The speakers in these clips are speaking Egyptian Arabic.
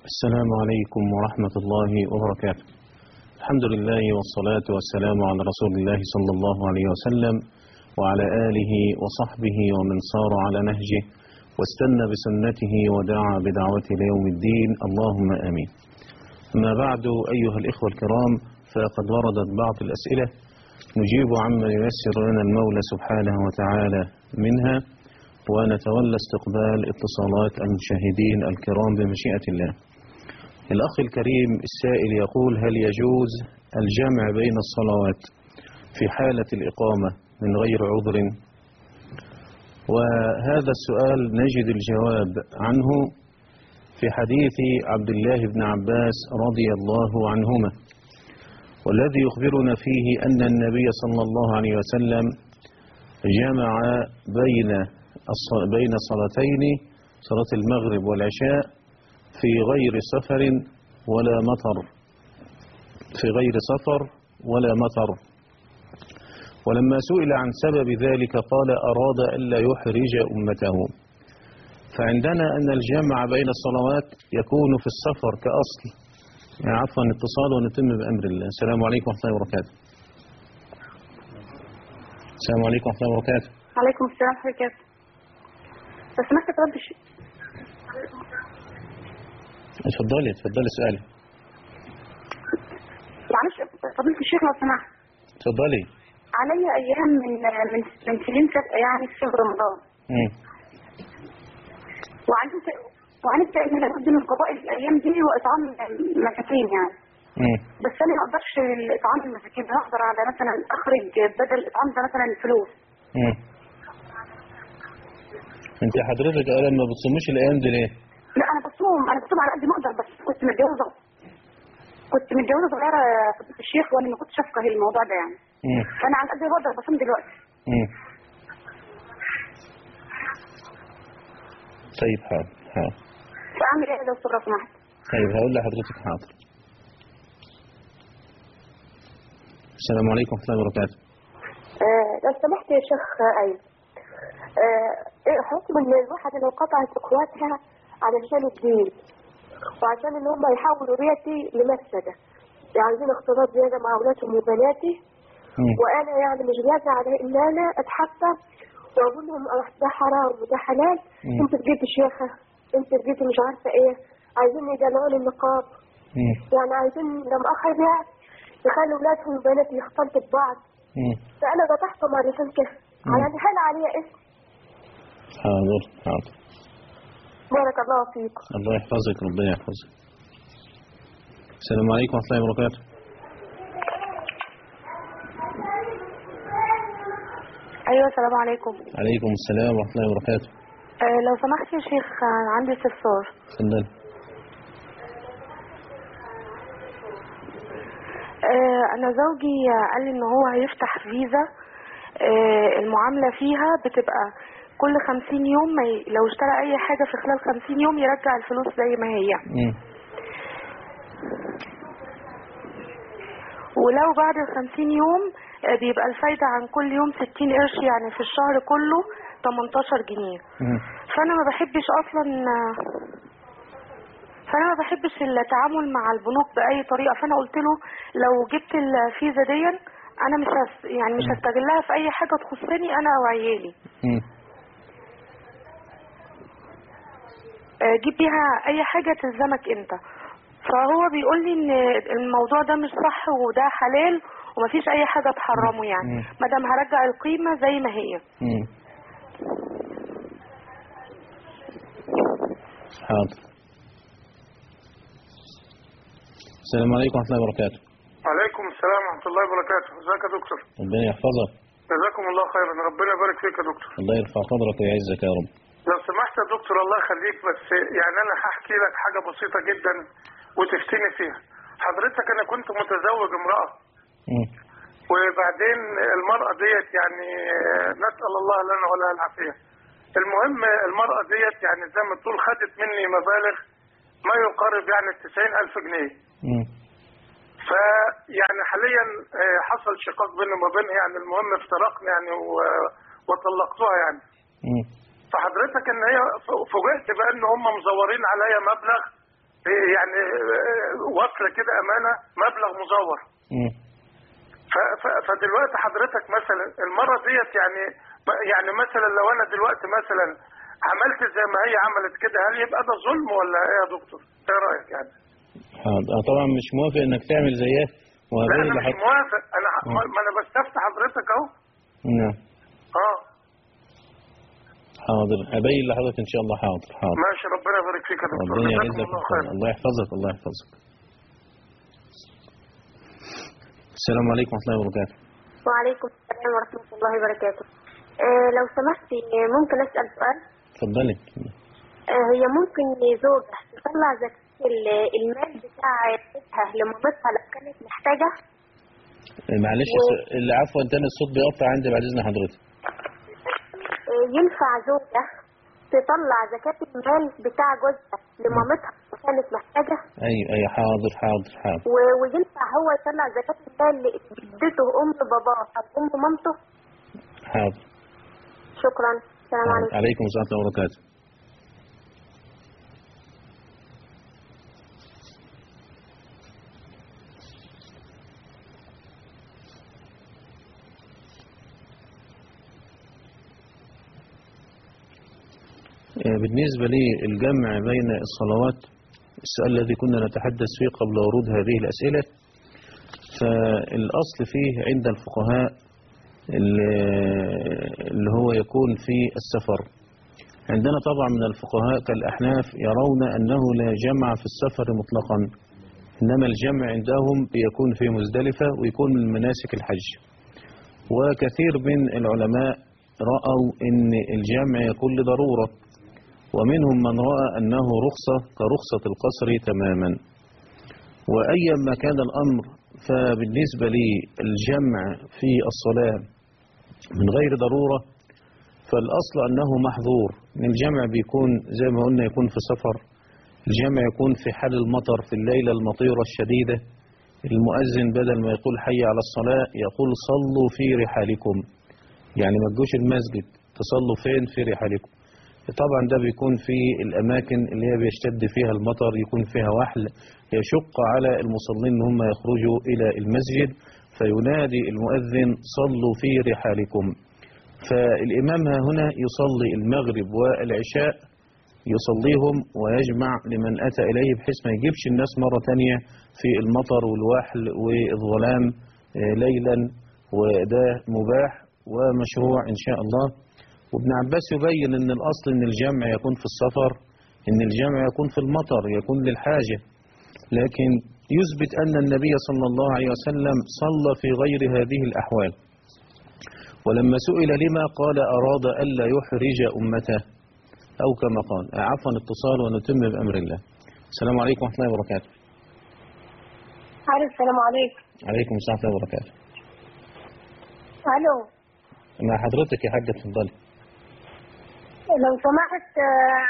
السلام عليكم ورحمة الله وبركاته الحمد لله والصلاة والسلام على رسول الله صلى الله عليه وسلم وعلى آله وصحبه ومن صار على نهجه واستنى بسنته ودعا بدعوته ليوم الدين اللهم آمين أما بعد أيها الإخوة الكرام فقد وردت بعض الأسئلة نجيب عما ييسر لنا المولى سبحانه وتعالى منها ونتولى استقبال اتصالات المشاهدين الكرام بمشيئة الله الأخ الكريم السائل يقول هل يجوز الجمع بين الصلوات في حالة الإقامة من غير عذر وهذا السؤال نجد الجواب عنه في حديث عبد الله بن عباس رضي الله عنهما والذي يخبرنا فيه أن النبي صلى الله عليه وسلم جمع بين بين صلاتين صلاة المغرب والعشاء في غير سفر ولا مطر في غير سفر ولا مطر ولما سئل عن سبب ذلك قال أراد ألا يحرج أمته فعندنا أن الجمع بين الصلوات يكون في السفر كأصل يعني عفوا اتصال ونتم بأمر الله السلام عليكم ورحمة الله وبركاته السلام عليكم ورحمة الله وبركاته عليكم السلام ورحمة الله وبركاته بس ما ترد شيء اتفضلي اتفضلي سؤالي معلش فضيلة الشيخ لو سمحت اتفضلي علي ايام من من من سنين سابقة يعني في شهر رمضان مم. وعرفت وعرفت ان لابد من قضاء الايام دي واطعام المساكين يعني مم. بس انا ما اقدرش اطعام المساكين هقدر على مثلا اخرج بدل الاطعام ده مثلا الفلوس مم. انت حضرتك اولا ما بتصوموش الايام دي ليه لا انا بصوم انا بصوم على قد ما اقدر بس كنت متجوزه كنت متجوزه صغيره فضيلة الشيخ وانا ما كنتش افقه الموضوع ده يعني مم. فانا على قد ما بقدر بصوم دلوقتي مم. طيب حاضر حاضر فاعمل ايه يا دكتور لو سمحت طيب هقول لحضرتك حاضر السلام عليكم ورحمة الله وبركاته آه، لو سمحت يا شيخ أيمن آه، إيه حكم ان الواحد لو قطعت اخواتها علشان الدين وعشان ان هم يحولوا بيتي لمفسده يعني عايزين اختلاط زياده مع اولادهم وبناتي مم. وانا يعني مش جاهزه على ان انا اتحكم واقول لهم أه ده حرام وده حلال مم. انت بجد شيخه انت بجد مش عارفه ايه عايزين يدلعوا لي النقاب مم. يعني عايزين لما اخر يعني يخلوا اولادهم وبناتي يختلطوا ببعض مم. فانا بتحكم علشان كده على ان هل عليا اسم حاضر حاضر بارك الله فيكم الله يحفظك ربنا يحفظك السلام عليكم ورحمة الله وبركاته ايوه السلام عليكم عليكم السلام ورحمة الله وبركاته آه لو سمحت يا شيخ آه، عندي استفسار تفضل آه انا زوجي آه، قال لي ان هو هيفتح فيزا آه المعاملة فيها بتبقى كل خمسين يوم ما ي... لو اشترى اي حاجة في خلال خمسين يوم يرجع الفلوس زي ما هي مم. ولو بعد الخمسين يوم آه، بيبقى الفايدة عن كل يوم ستين قرش يعني في الشهر كله 18 جنيه مم. فانا ما بحبش اصلا فانا ما بحبش التعامل مع البنوك باي طريقه فانا قلت له لو جبت الفيزا دي انا مش هس يعني مش هستغلها في اي حاجه تخصني انا وعيالي مم. آه، جيب بيها اي حاجه تلزمك انت فهو بيقول لي ان الموضوع ده مش صح وده حلال ومفيش اي حاجه تحرمه يعني مم. ما دام هرجع القيمه زي ما هي مم. حاضر السلام عليكم ورحمة الله وبركاته وعليكم السلام ورحمة الله وبركاته ازيك يا دكتور ربنا يحفظك جزاكم الله خيرا ربنا يبارك فيك يا دكتور الله يرفع قدرك ويعزك يا رب لو سمحت يا دكتور الله يخليك بس يعني انا هحكي لك حاجة بسيطة جدا وتفتني فيها حضرتك انا كنت متزوج امرأة مم. وبعدين المرأة ديت يعني نسأل الله لنا ولها العافية المهم المرأة ديت يعني زي ما تقول خدت مني مبالغ ما يقارب يعني التسعين ألف جنيه مم. فيعني حاليا آه، حصل شقاق بيني وما بينها يعني المهم افترقنا يعني و- وطلقتها يعني مم. فحضرتك ان هي ف- فوجئت بان هم مزورين عليا مبلغ يعني آه، وصل كده امانه مبلغ مزور مم. ف- ف- فدلوقتي حضرتك مثلا المره ديت يعني يعني مثلا لو انا دلوقتي مثلا عملت زي ما هي عملت كده هل يبقى ده ظلم ولا ايه يا دكتور؟ ايه رايك يعني؟ حاضر آه، طبعا مش موافق انك تعمل زيها لا وهذين انا اللي مش حط... موافق انا ح- مم. ما ما انا بستفتي حضرتك اهو نعم اه حاضر هبين لحضرتك ان شاء الله حاضر حاضر ماشي ربنا يبارك فيك يا دكتور ربنا جزاكم يعزك الله ويحفظك. خير الله يحفظك الله يحفظك السلام عليكم ورحمة الله وبركاته وعليكم السلام ورحمة الله وبركاته آه لو سمحت آه، ممكن أسأل سؤال اتفضلي آه هي ممكن زوجة تطلع زكاة ال- المال بتاع بيتها لمامتها لو كانت محتاجة معلش الس- اللي عفوا تاني الصوت بيقطع عندي بعد اذن حضرتك آه ينفع زوجة تطلع زكاة المال بتاع جوزها لمامتها لو كانت محتاجة ايوه ايوه حاضر حاضر حاضر و- وينفع هو يطلع زكاة المال لجدته أم باباه أو أم مامته حاضر شكرا السلام عليكم عليكم السلام ورحمة الله وبركاته آه، بالنسبة للجمع بين الصلوات السؤال الذي كنا نتحدث فيه قبل ورود هذه الأسئلة فالأصل فيه عند الفقهاء اللي اللي هو يكون في السفر عندنا طبعا من الفقهاء كالأحناف يرون أنه لا جمع في السفر مطلقا إنما الجمع عندهم بيكون في مزدلفة ويكون من مناسك الحج وكثير من العلماء رأوا أن الجمع يكون لضرورة ومنهم من رأى أنه رخصة كرخصة القصر تماما وأيا ما كان الأمر فبالنسبة للجمع في الصلاة من غير ضرورة فالأصل أنه محظور إن الجمع بيكون زي ما قلنا يكون في سفر الجمع يكون في حال المطر في الليلة المطيرة الشديدة المؤذن بدل ما يقول حي على الصلاة يقول صلوا في رحالكم يعني ما تجوش المسجد تصلوا فين في رحالكم طبعا ده بيكون في الأماكن اللي هي بيشتد فيها المطر يكون فيها وحل يشق على المصلين ان هم يخرجوا إلى المسجد فينادي المؤذن صلوا في رحالكم فالإمام ها هنا يصلي المغرب والعشاء يصليهم ويجمع لمن أتى إليه بحيث ما يجيبش الناس مرة تانية في المطر والوحل والظلام آه، ليلا وده مباح ومشروع إن شاء الله وابن عباس يبين أن الأصل أن الجمع يكون في السفر أن الجمع يكون في المطر يكون للحاجة لكن يثبت أن النبي صلى الله عليه وسلم صلى في غير هذه الأحوال ولما سئل لما قال أراد ألا يحرج أمته أو كما قال عفوا اتصال ونتم بأمر الله السلام عليكم ورحمة الله وبركاته عليكم السلام عليكم عليكم السلام ورحمة الله وبركاته ألو مع حضرتك يا حاجة اتفضلي لو سمحت آه،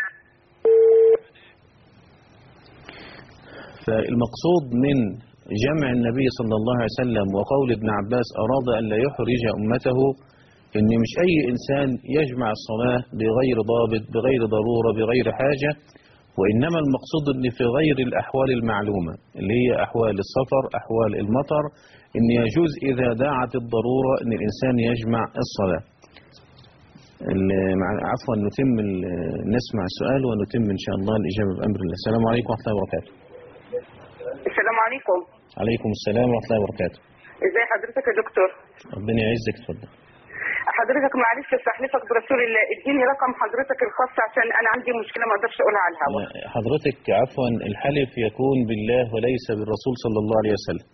فالمقصود من جمع النبي صلى الله عليه وسلم وقول ابن عباس أراد أن لا يحرج أمته إن مش أي إنسان يجمع الصلاة بغير ضابط بغير ضرورة بغير حاجة وإنما المقصود أن في غير الأحوال المعلومة اللي هي أحوال السفر أحوال المطر أن يجوز إذا دعت الضرورة أن الإنسان يجمع الصلاة ال- مع- عفوا نتم ال- نسمع السؤال ونتم إن شاء الله الإجابة بأمر الله السلام عليكم ورحمة الله وبركاته السلام عليكم عليكم السلام ورحمة الله وبركاته ازي حضرتك يا دكتور ربنا يعزك اتفضل حضرتك معلش استحلفك برسول الله اديني رقم حضرتك الخاص عشان انا عندي مشكله ما اقدرش اقولها على الهواء لا، حضرتك عفوا الحلف يكون بالله وليس بالرسول صلى الله عليه وسلم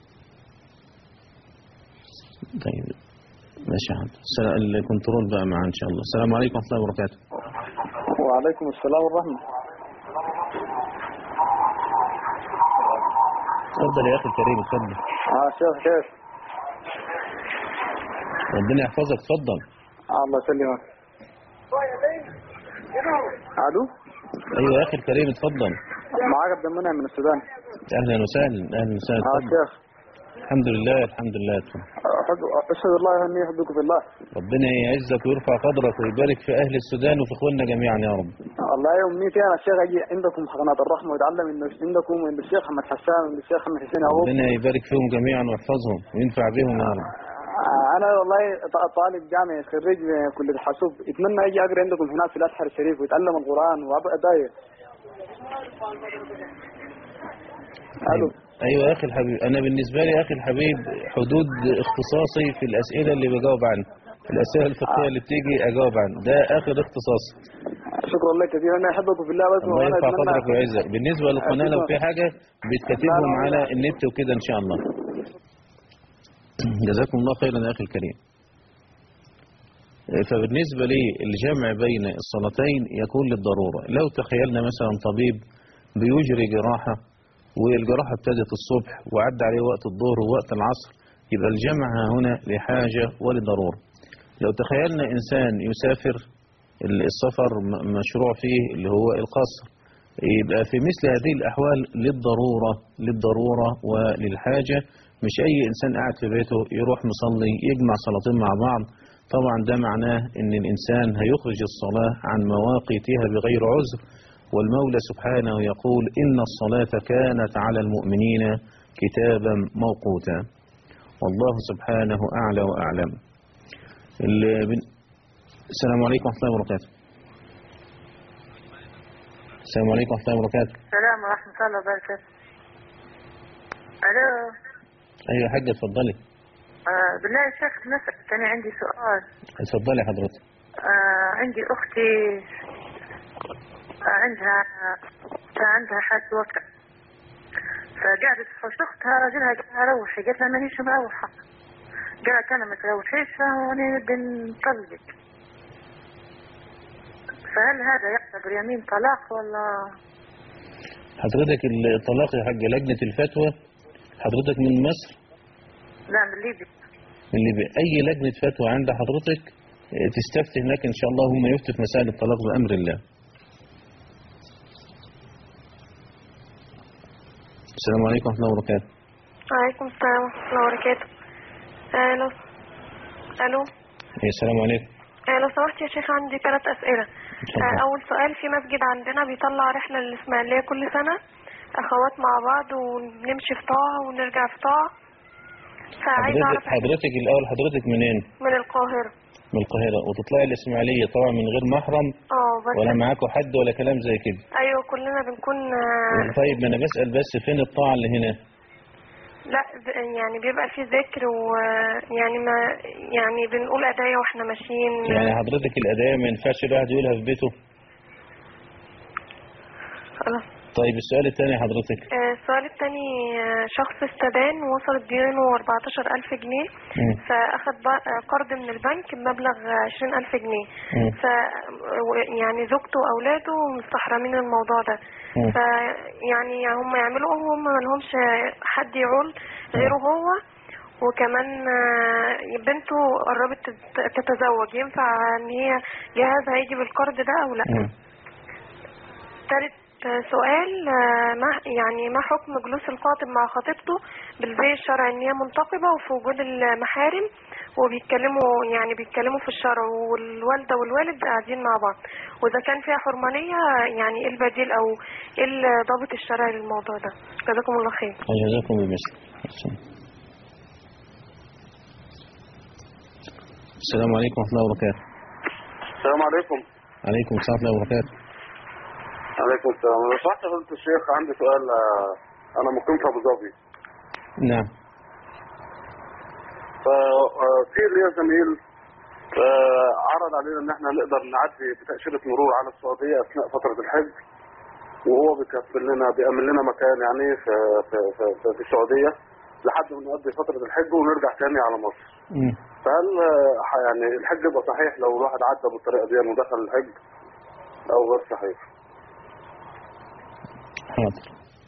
طيب ماشي يا حضرتك السلام- الكنترول بقى معاه ان شاء الله السلام عليكم ورحمة الله وبركاته وعليكم السلام والرحمة اتفضل يا اخي الكريم اتفضل اه شيخ كيف ربنا يحفظك اتفضل آه الله يسلمك الو ايوه يا اخي الكريم اتفضل معاك عبد المنعم من السودان اهلا وسهلا اهلا وسهلا اه اتفضل شيخ الحمد لله الحمد لله أحب أشهد الله أني أحبك في الله ربنا يعزك ويرفع قدرك ويبارك في أهل السودان وفي إخواننا جميعا يا رب الله يوم ميتي أنا الشيخ أجي عندكم حضنات الرحمة ويتعلم إنه عندكم وعند الشيخ محمد حسان وعند الشيخ محمد حسين أهو ربنا يبارك فيهم جميعا ويحفظهم وينفع بهم يا رب أنا والله ط- طالب جامعي خريج كلية الحاسوب يتمنى أجي أقرأ عندكم هناك في الأزهر الشريف ويتعلم القرآن وأبقى داير ألو أيوة يا أخي الحبيب أنا بالنسبة لي يا أخي الحبيب حدود اختصاصي في الأسئلة اللي بجاوب عنها الأسئلة الفقهية اللي بتيجي أجاوب عنها ده آخر اختصاصي شكرا لك كثير أنا أحبك في الله بس الله وأنا يرفع أتمنى قدرك ويعزك بالنسبة للقناة لو في حاجة بتكتبهم على النت وكده إن شاء الله جزاكم الله خيرا يا أخي الكريم فبالنسبة لي الجمع بين الصلاتين يكون للضرورة لو تخيلنا مثلا طبيب بيجري جراحة والجراحة ابتدت الصبح وعدى عليه وقت الظهر ووقت العصر يبقى الجمع هنا لحاجة ولضرورة لو تخيلنا إنسان يسافر السفر م- مشروع فيه اللي هو القصر يبقى في مثل هذه الأحوال للضرورة للضرورة وللحاجة مش أي إنسان قاعد في بيته يروح مصلي يجمع صلاتين مع بعض طبعا ده معناه ان الانسان هيخرج الصلاة عن مواقيتها بغير عذر والمولى سبحانه يقول ان الصلاة كانت على المؤمنين كتابا موقوتا والله سبحانه اعلى واعلم ال- بن- السلام عليكم ورحمة الله وبركاته السلام عليكم ورحمة الله وبركاته السلام ورحمة الله وبركاته ألو ايوه يا حاجة اتفضلي آه بالله يا شيخ نسأل كان عندي سؤال اتفضلي حضرتك آه عندي أختي آه عندها كان عندها حد وقت فقعدت فشختها راجلها قال لها روحي قالت لها مانيش مروحة قالت أنا ما تروحيش وأنا نبي نطلقك فهل هذا يعتبر يمين طلاق ولا حضرتك الطلاق يا حاجة لجنة الفتوى حضرتك من مصر لا من ليبيا من ليبيا أي لجنة فتوى عند حضرتك اه، تستفتي هناك إن شاء الله هم يفتوا في مسائل الطلاق بأمر الله السلام عليكم ورحمة الله وبركاته وعليكم السلام ورحمة الله وبركاته ألو ألو إيه، السلام عليكم آه، لو سمحت يا شيخ عندي ثلاث أسئلة اتفضل. آه، أول سؤال في مسجد عندنا بيطلع رحلة للإسماعيلية كل سنة أخوات مع بعض ونمشي في طاعة ونرجع في طاعة فعايزة حضرتك أعرف حضرتك الأول حضرتك منين من القاهرة من القاهرة وتطلعي الإسماعيلية طبعا من غير محرم اه بس ولا معاكوا حد ولا كلام زي كده أيوة كلنا بنكون آه، طيب ما أنا بسأل بس فين الطاعة اللي هنا لا ب- يعني بيبقى في ذكر ويعني ما يعني بنقول أدايا واحنا ماشيين يعني حضرتك الأداية ما ينفعش الواحد يقولها في بيته خلاص طيب السؤال الثاني حضرتك آه، السؤال الثاني شخص استدان وصلت ديونه 14000 جنيه مم. فأخذ ب- آه، قرض من البنك بمبلغ 20000 جنيه مم. ف و- يعني زوجته وأولاده مستحرمين الموضوع ده مم. ف يعني هم يعملوا إيه وهم ما لهمش حد يعول غيره هو وكمان آه، بنته قربت تت- تتزوج ينفع ان هي جهازها هيجي بالقرض ده او لا مم. ثالث سؤال آه، ما يعني ما حكم جلوس الخاطب مع خطيبته بالزي الشرعي ان هي منتقبة وفي وجود المحارم وبيتكلموا يعني بيتكلموا في الشرع والوالدة والوالد قاعدين مع بعض واذا كان فيها حرمانية يعني ايه البديل او ايه الضابط الشرعي للموضوع ده جزاكم الله خير وجزاكم بمثل السلام عليكم ورحمة الله وبركاته السلام عليكم عليكم السلام ورحمة الله وبركاته عليكم السلام لو سمحت يا فضيلة الشيخ عندي سؤال آه، انا مقيم في ابو ظبي نعم ففي ليا زميل آه، عرض علينا ان احنا نقدر نعدي بتأشيرة مرور على السعودية اثناء فترة الحج وهو بيكفل لنا بيأمن لنا مكان يعني في في في, في, في السعودية لحد ما نقضي فترة الحج ونرجع تاني على مصر مم. فهل آه، ح- يعني الحج يبقى صحيح لو الواحد عدى بالطريقة دي ودخل الحج او غير صحيح حاضر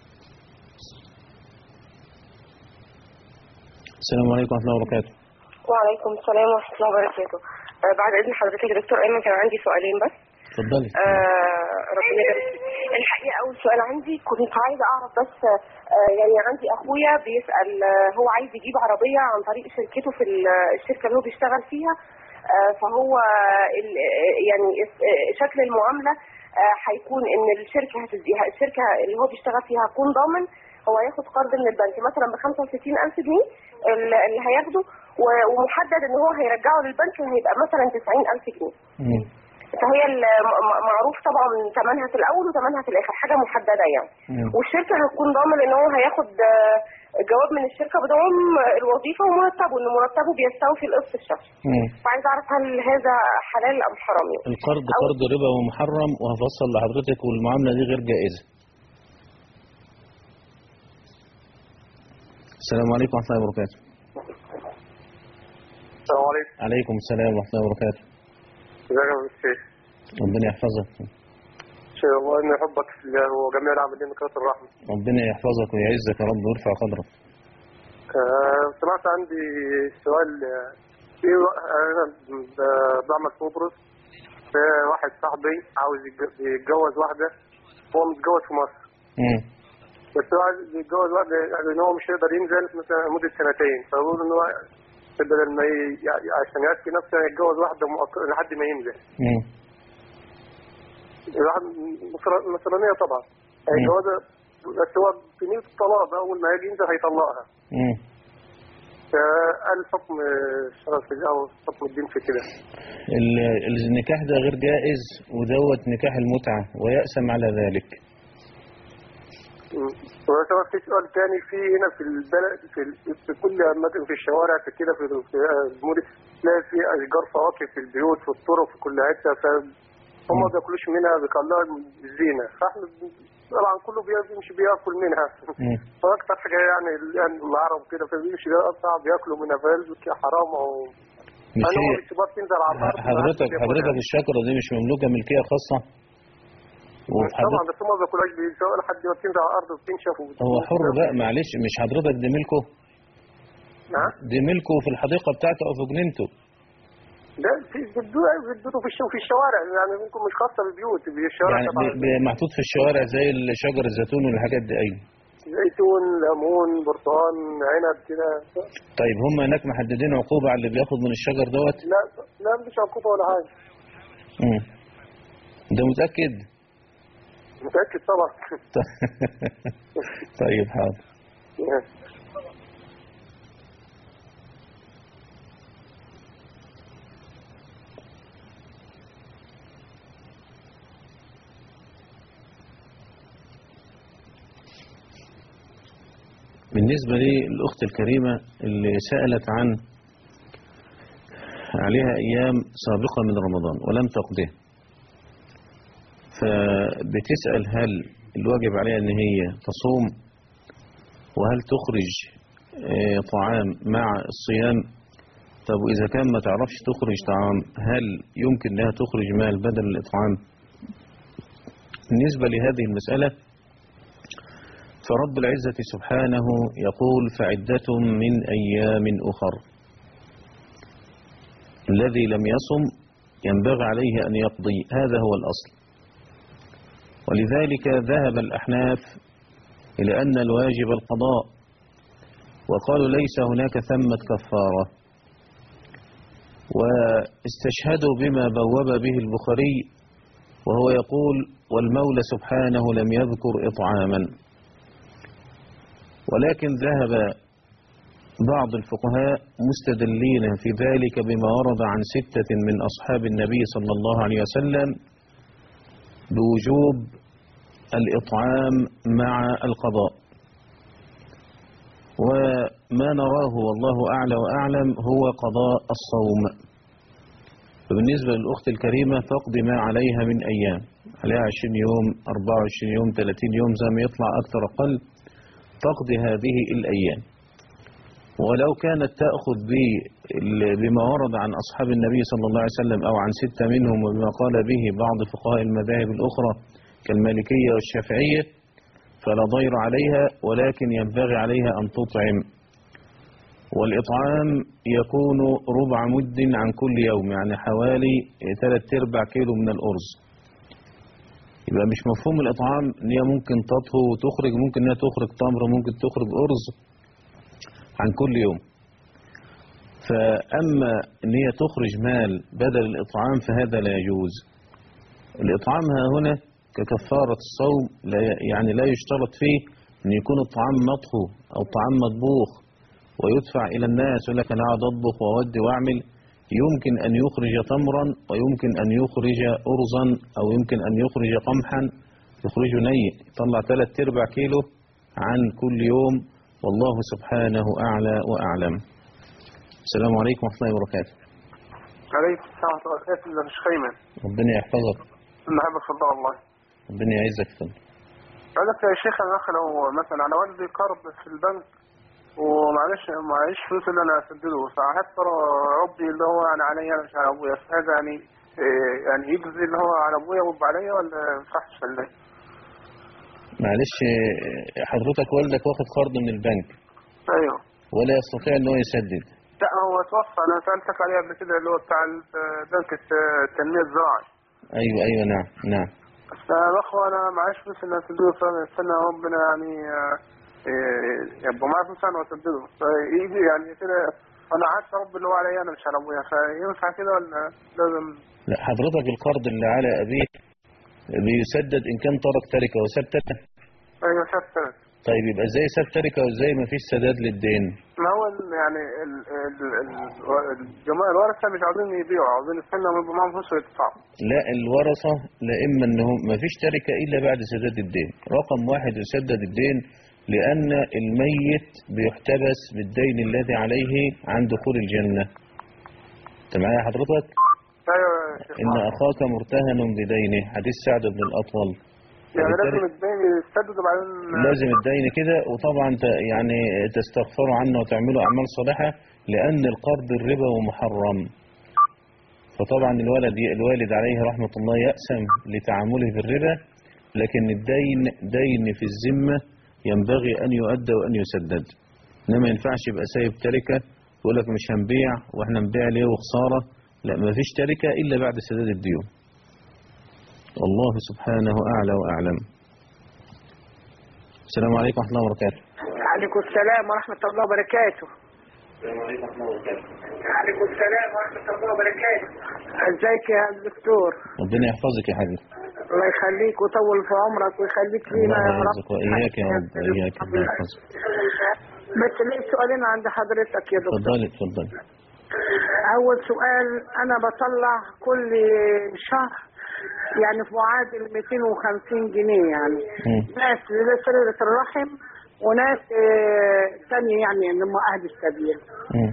السلام عليكم ورحمة الله وبركاته وعليكم السلام ورحمة الله وبركاته آه بعد إذن حضرتك يا دكتور أيمن كان عندي سؤالين بس اتفضلي آه ربنا يبارك فيك الحقيقة أول سؤال عندي كنت عايزة أعرف بس آه، يعني عندي أخويا بيسأل آه، هو عايز يجيب عربية عن طريق شركته في ال- الشركة اللي هو بيشتغل فيها آه، فهو ال- آه، يعني اس- آه، شكل المعاملة آه، هيكون إن الشركة هتديها الشركة اللي هو بيشتغل فيها هتكون ضامن هو هياخد قرض من البنك مثلا ب 65000 جنيه ال- اللي هياخده و- ومحدد إن هو هيرجعه للبنك هيبقى مثلا 90000 جنيه مم. فهي ال- م- م- معروف طبعا ثمنها في الاول وثمنها في الاخر حاجه محدده يعني مم. والشركه هتكون ضامن ان هو هياخد آه، جواب من الشركه بدوام الوظيفه ومرتبه ان مرتبه بيستوفي القسط الشهري مم. فعايز اعرف هل هذا حلال ام حرام يعني القرض أو- قرض ربا ومحرم وهفصل لحضرتك والمعاملة دي غير جائزة السلام عليكم ورحمة الله وبركاته السلام عليكم عليكم السلام ورحمة الله وبركاته ازيك يا أستاذ الشيخ ربنا يحفظك شيخ الله اني احبك في الله وجميع العاملين بكرة الرحمة ربنا يحفظك ويعزك يا رب ويرفع قدرك آه، سمعت عندي سؤال آه، في وا- انا ب- بعمل في قبرص في واحد صاحبي عاوز يتج- يتجوز واحدة هو متجوز في مصر مم. بس هو عايز يتجوز واحدة يعني ان هو مش هيقدر ينزل مثلا لمدة سنتين فبقول ان هو بدل ما ي... يعني عشان يكفي نفسه يتجوز واحدة مؤقت لحد ما ينزل مم. الواحد مصر- مصرانية طبعا الجوازة بس هو في نية الطلاق أول ما يجي ينزل هيطلقها مم. فقال حكم الشرع في أو حكم الدين في كده ال- النكاح ده غير جائز ودوت نكاح المتعة ويأسم على ذلك مم. وطبعا في سؤال تاني في هنا في البلد في, ال- في كل أماكن في الشوارع في كده في في المدن تلاقي في أشجار فواكه في البيوت في الطرق في كل حتة فهم ما بياكلوش منها بيخلوها زينة فاحنا طبعا كله بي- مش بياكل منها مم. فأكتر حاجة يعني ال- يعني العرب كده فبيمشي قطع بياكلوا منها فيلبس حرام أو مش أنا هي هو الشباب تنزل على الأرض حضرتك حضرتك الشجرة دي مش مملوكة ملكية خاصة طبعا وحضرتك بس هم ما بياكلوهاش بيسووا لحد ما بتنزل على الأرض وبتنشف وبت- هو حر بقى معلش مش حضرتك دي ملكه نعم دي ملكه في الحديقة بتاعته أو في جنينته ده في بيدوه بيدوه في الشو- في الشوارع يعني ممكن مش خاصة بالبيوت في الشوارع يعني طبعا ب- ب- محطوط في الشوارع زي شجر الزيتون والحاجات دي أيوة زيتون ليمون برتقال عنب كده طيب هم هناك محددين عقوبة على اللي بياخد من الشجر دوت لا لا مش عقوبة ولا حاجة مم. ده متأكد متأكد طبعا طيب حاضر بالنسبة للأخت الكريمة اللي سألت عن عليها أيام سابقة من رمضان ولم تقضيه فبتسأل هل الواجب عليها أن هي تصوم وهل تخرج آه، طعام مع الصيام طب وإذا كان ما تعرفش تخرج طعام هل يمكن لها تخرج مال بدل الإطعام بالنسبة لهذه المسألة فرب العزة سبحانه يقول فعدة من أيام أخر الذي لم يصم ينبغي عليه أن يقضي هذا هو الأصل ولذلك ذهب الأحناف إلى أن الواجب القضاء وقالوا ليس هناك ثمة كفارة واستشهدوا بما بوب به البخاري وهو يقول والمولى سبحانه لم يذكر إطعاما ولكن ذهب بعض الفقهاء مستدلين في ذلك بما ورد عن ستة من أصحاب النبي صلى الله عليه وسلم بوجوب الإطعام مع القضاء وما نراه والله أعلى وأعلم هو قضاء الصوم فبالنسبة للأخت الكريمة تقضي ما عليها من أيام عليها 20 يوم 24 يوم 30 يوم زي ما يطلع أكثر أقل تقضي هذه الأيام ولو كانت تأخذ ب- بما ورد عن أصحاب النبي صلى الله عليه وسلم أو عن ستة منهم وبما قال به بعض فقهاء المذاهب الأخرى كالمالكية والشافعية فلا ضير عليها ولكن ينبغي عليها أن تطعم والإطعام يكون ربع مد عن كل يوم يعني حوالي ثلاث ارباع كيلو من الأرز يبقى مش مفهوم الإطعام إن هي ممكن تطهو وتخرج ممكن إنها تخرج تمر ممكن تخرج أرز عن كل يوم فأما إن هي تخرج مال بدل الإطعام فهذا لا يجوز الإطعام ها هنا ككفارة الصوم لا يعني لا يشترط فيه أن يكون الطعام مطهو أو طعام مطبوخ ويدفع إلى الناس يقول لك أنا أقعد أطبخ وأودي وأعمل يمكن أن يخرج تمرا ويمكن أن يخرج أرزا أو يمكن أن يخرج قمحا يخرجه ني يطلع ثلاث أرباع كيلو عن كل يوم والله سبحانه أعلى وأعلم السلام عليكم ورحمة الله وبركاته عليكم السلام ورحمة الله وبركاته ده مش خيمة ربنا يحفظك أنا أحبك في الله والله ربنا يعزك فضل عايزك يا شيخ أنا أخي لو مثلا على والدي قرض في البنك ومعلش معيش فلوس اللي أنا أسدده فقعدت ترى ربي اللي هو يعني عليا مش على أبويا فهذا يعني إيه يعني يجزي اللي هو على أبويا ويبقى عليا ولا ما ينفعش ولا إيه؟ معلش آه، حضرتك والدك واخد قرض من البنك أيوه ولا يستطيع ان هو يسدد لا هو توفى أنا سألتك عليه قبل كده اللي هو بتاع بنك التنمية الزراعي ايوه ايوه نعم نعم فالأخوة أنا معيش فلوس إن أسدده فاستنى ربنا يعني آه، إيه، يبقى معايا فلوس أنا وأسدده فيجي يعني كده أنا عارف رب اللي هو عليا أنا مش على أبويا فينفع كده ولا لازم لا حضرتك القرض اللي على ابيك بيسدد ان كان ترك تركه وساب تركه أيوه ثابت طيب يبقى ازاي ساب تركه وازاي ما فيش سداد للدين ما هو ال- يعني ال- ال- ال- الجماعة الورثة مش عاوزين يبيعوا عاوزين يستنوا ويبقوا معاهم فلوس ويدفعوا لا الورثة لا إما أنه ما فيش تركة إلا بعد سداد الدين رقم واحد يسدد الدين لأن الميت بيحتبس بالدين الذي عليه عن دخول الجنة أنت معايا حضرتك أيوه يا شيخ إن أخاك مرتهن بدينه حديث سعد بن الأطول يعني وبالتالي لازم الدين يسدد وبعدين لازم الدين كده وطبعا ت- يعني تستغفروا عنه وتعملوا أعمال صالحة لأن القرض الربا ومحرم فطبعا الولد الوالد عليه رحمة الله يأسم لتعامله بالربا لكن الدين دين في الذمة ينبغي أن يؤدى وأن يسدد إنما ما ينفعش يبقى سايب تركة يقول لك مش هنبيع وإحنا نبيع ليه وخسارة لا ما فيش تركة إلا بعد سداد الديون والله سبحانه أعلى وأعلم السلام عليكم ورحمة الله وبركاته عليكم السلام ورحمة الله وبركاته عليكم السلام ورحمة الله وبركاته ازيك يا دكتور ربنا يحفظك يا حبيبي الله يخليك ويطول في عمرك ويخليك لينا الله يا رب يرزقك وإياك يا رب وإياك الله يحفظك بس ليه سؤالين عند حضرتك يا دكتور اتفضلي اتفضلي أول سؤال أنا بطلع كل شهر يعني في معادل 250 جنيه يعني مم. ناس لسريرة الرحم وناس آه، تانية يعني اللي هم أهل السبيل مم.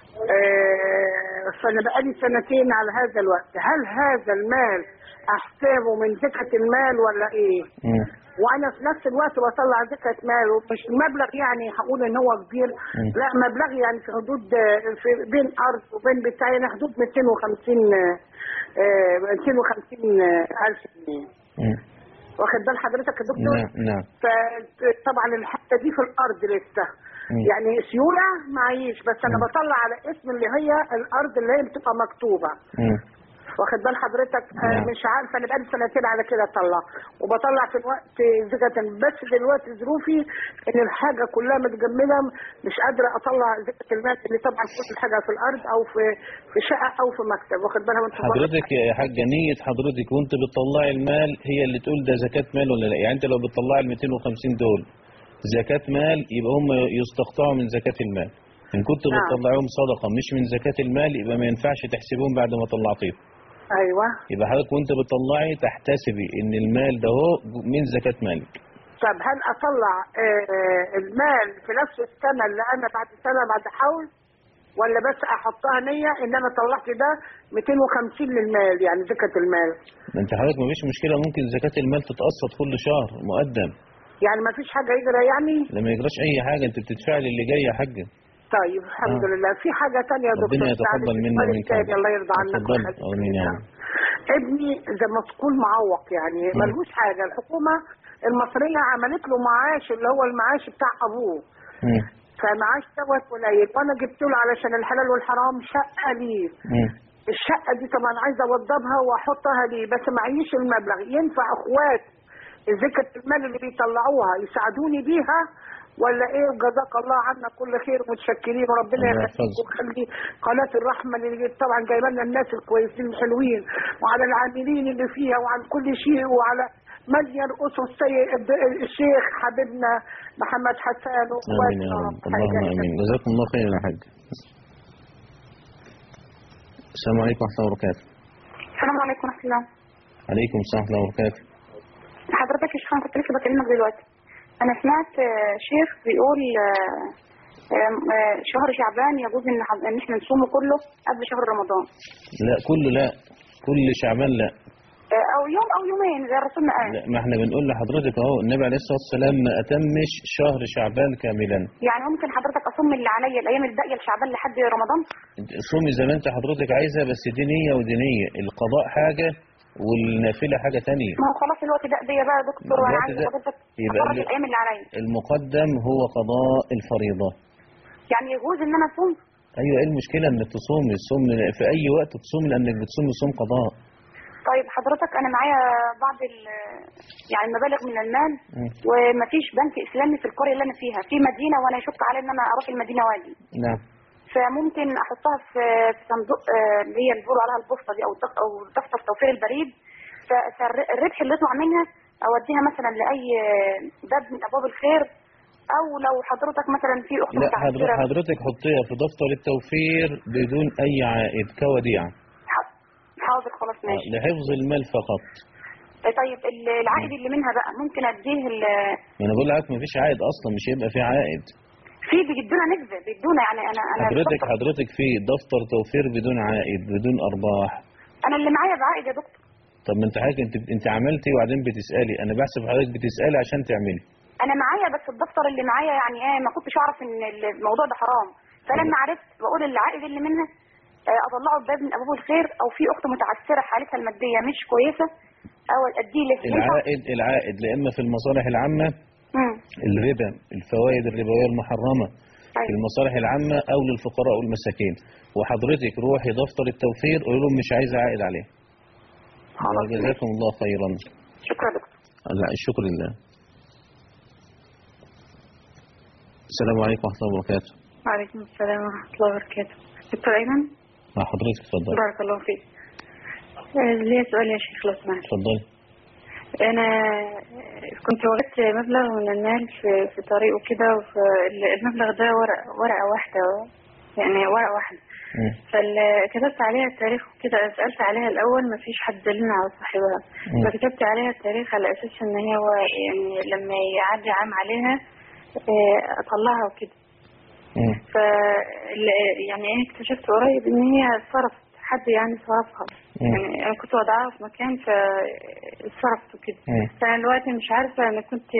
آه، فأنا بقالي سنتين على هذا الوقت هل هذا المال أحسابه من زكاة المال ولا إيه؟ مم. وانا في نفس الوقت بطلع زكاة مال ومش مبلغ يعني هقول ان هو كبير لا مبلغ يعني في حدود في بين ارض وبين بتاع يعني حدود 250 آه، 250 الف جنيه مم. واخد بال حضرتك يا دكتور نعم نعم فطبعا الحته دي في الارض لسه مم. يعني سيوله معيش بس انا بطلع على اسم اللي هي الارض اللي هي بتبقى مكتوبه مم. واخد بال حضرتك آه، نعم. مش عارفه انا بقالي سنتين على كده اطلع وبطلع في الوقت زكاة بس دلوقتي ظروفي ان الحاجه كلها متجمده مش قادره اطلع زكاة المال اللي طبعا كل حاجه في الارض او في في شقه او في مكتب واخد بالها وانت حضرتك يا حاجة نية حضرتك وانت بتطلعي المال هي اللي تقول ده زكاة مال ولا لا يعني انت لو بتطلعي ال 250 دول زكاة مال يبقى هم يستقطعوا من زكاة المال ان كنت نعم. بتطلعيهم صدقة مش من زكاة المال يبقى ما ينفعش تحسبهم بعد ما طلعتيهم ايوه يبقى حضرتك وانت بتطلعي تحتسبي ان المال ده هو من زكاة مالك طب هل اطلع آه، المال في نفس السنه اللي انا بعد سنه بعد حول ولا بس احطها نيه ان انا طلعت ده 250 للمال يعني زكاة المال ما انت حضرتك ما فيش مشكلة ممكن زكاة المال تتقسط كل شهر مقدم يعني ما فيش حاجه يجرى يعني لما يجراش اي حاجة انت بتدفعي للي جاي يا حاجة طيب الحمد آه. لله في حاجة تانية يا دكتور ربنا يتقبل معلش، منا السؤال ومنك التاني، الله يرضى عنك اتفضل ويخليك. امين يا رب ابني زي ما تقول معوق يعني مم. ملهوش حاجة الحكومة المصرية عملت له معاش اللي هو المعاش بتاع أبوه مم. فمعاش دوت قليل وأنا جبت له علشان الحلال والحرام شقة ليه مم. الشقه دي طبعا عايزه اوضبها واحطها ليه بس معيش المبلغ ينفع اخوات زكاه المال اللي بيطلعوها يساعدوني بيها ولا ايه وجزاك الله عنا كل خير متشكرين وربنا الله يخليك يحفظك. ويخلي قناه الرحمه اللي طبعا جايبه لنا الناس الكويسين الحلوين وعلى العاملين اللي فيها وعلى كل شيء وعلى من يرقصوا السيد الشيخ حبيبنا محمد حسان امين يا رب اللهم امين جزاكم الله خير يا حاج السلام عليكم ورحمه الله وبركاته السلام عليكم ورحمة الله عليكم السلام ورحمه الله وبركاته حضرتك يا شيخ انا كنت لسه بكلمك دلوقتي انا سمعت آه، شيخ بيقول آه، آه، آه، شهر شعبان يجوز ان حض- ان احنا نصومه كله قبل شهر رمضان لا كله لا كل شعبان لا آه، او يوم او يومين زي الرسول ما قال لا ما احنا بنقول لحضرتك اهو النبي عليه الصلاه والسلام ما اتمش شهر شعبان كاملا يعني ممكن حضرتك اصوم اللي عليا الايام الباقيه لشعبان لحد رمضان صومي زي ما انت حضرتك عايزه بس دي نيه ودي نيه القضاء حاجه والنافله حاجه تانية ما هو خلاص الوقت ده بيا بقى يا دكتور وانا الوقت عايز ده حضرتك يبقى افرج ال- الايام اللي عليا المقدم هو قضاء الفريضه يعني يجوز ان انا اصوم ايوه ايه المشكله انك تصومي الصوم في اي وقت تصومي لانك بتصومي صوم قضاء طيب حضرتك انا معايا بعض ال- يعني المبالغ من المال مم. ومفيش بنك اسلامي في القريه اللي انا فيها في مدينه وانا يشك علي ان انا اروح المدينه واجي نعم فممكن احطها في في صندوق آه، اللي هي اللي بيقولوا عليها البوسطه دي او الدف- او دفتر توفير البريد ف- فالربح اللي يطلع منها اوديها مثلا لاي باب من ابواب الخير او لو حضرتك مثلا في اخت لا حضرتك, متعثره حضرتك حطيها في دفتر التوفير بدون اي عائد كوديعه حاضر خلاص ماشي لحفظ المال فقط طيب ال- العائد اللي منها بقى ممكن اديه ال- ما انا بقول لك مفيش عائد اصلا مش هيبقى في عائد في بيدونا نسبه بيدونا يعني انا انا حضرتك الدفتر- حضرتك في دفتر توفير بدون عائد بدون ارباح انا اللي معايا بعائد يا دكتور طب ما انت حضرتك انت انت عملتي وبعدين بتسالي انا بحسب حضرتك بتسالي عشان تعملي انا معايا بس الدفتر اللي معايا يعني ايه ما كنتش اعرف ان الموضوع ده حرام فلما عرفت بقول العائد اللي منها آه، اطلعه بباب من ابواب الخير او في اخت متعثره حالتها الماديه مش كويسه او اديه له ينفع؟ العائد العائد لا اما في المصالح العامه مم. الربا الفوائد الربويه المحرمه في المصالح العامه او للفقراء والمساكين وحضرتك روحي دفتر التوفير قول لهم مش عايز عائد عليه جزاكم الله خيرا شكرا يا دكتور لا الشكر لله السلام عليكم ورحمه الله وبركاته وعليكم السلام ورحمه الله وبركاته دكتور ايمن مع حضرتك اتفضل بارك الله فيك آه، ليا سؤال يا شيخ لو سمحت اتفضلي انا كنت وجدت مبلغ من المال في في طريق وكده فالمبلغ ده ورقه ورقه واحده يعني ورقه واحده مم. فكتبت عليها التاريخ وكده سألت عليها الأول ما فيش حد دلنا على صاحبها مم. فكتبت عليها التاريخ على أساس إن هي و- يعني لما يعدي عام عليها آه، أطلعها وكده مم. ف يعني ايه اكتشفت قريب ان هي اتصرفت حد يعني صرفها مم. يعني انا كنت وضعها في مكان فاتصرفت وكده مم. فانا دلوقتي مش عارفه انا كنت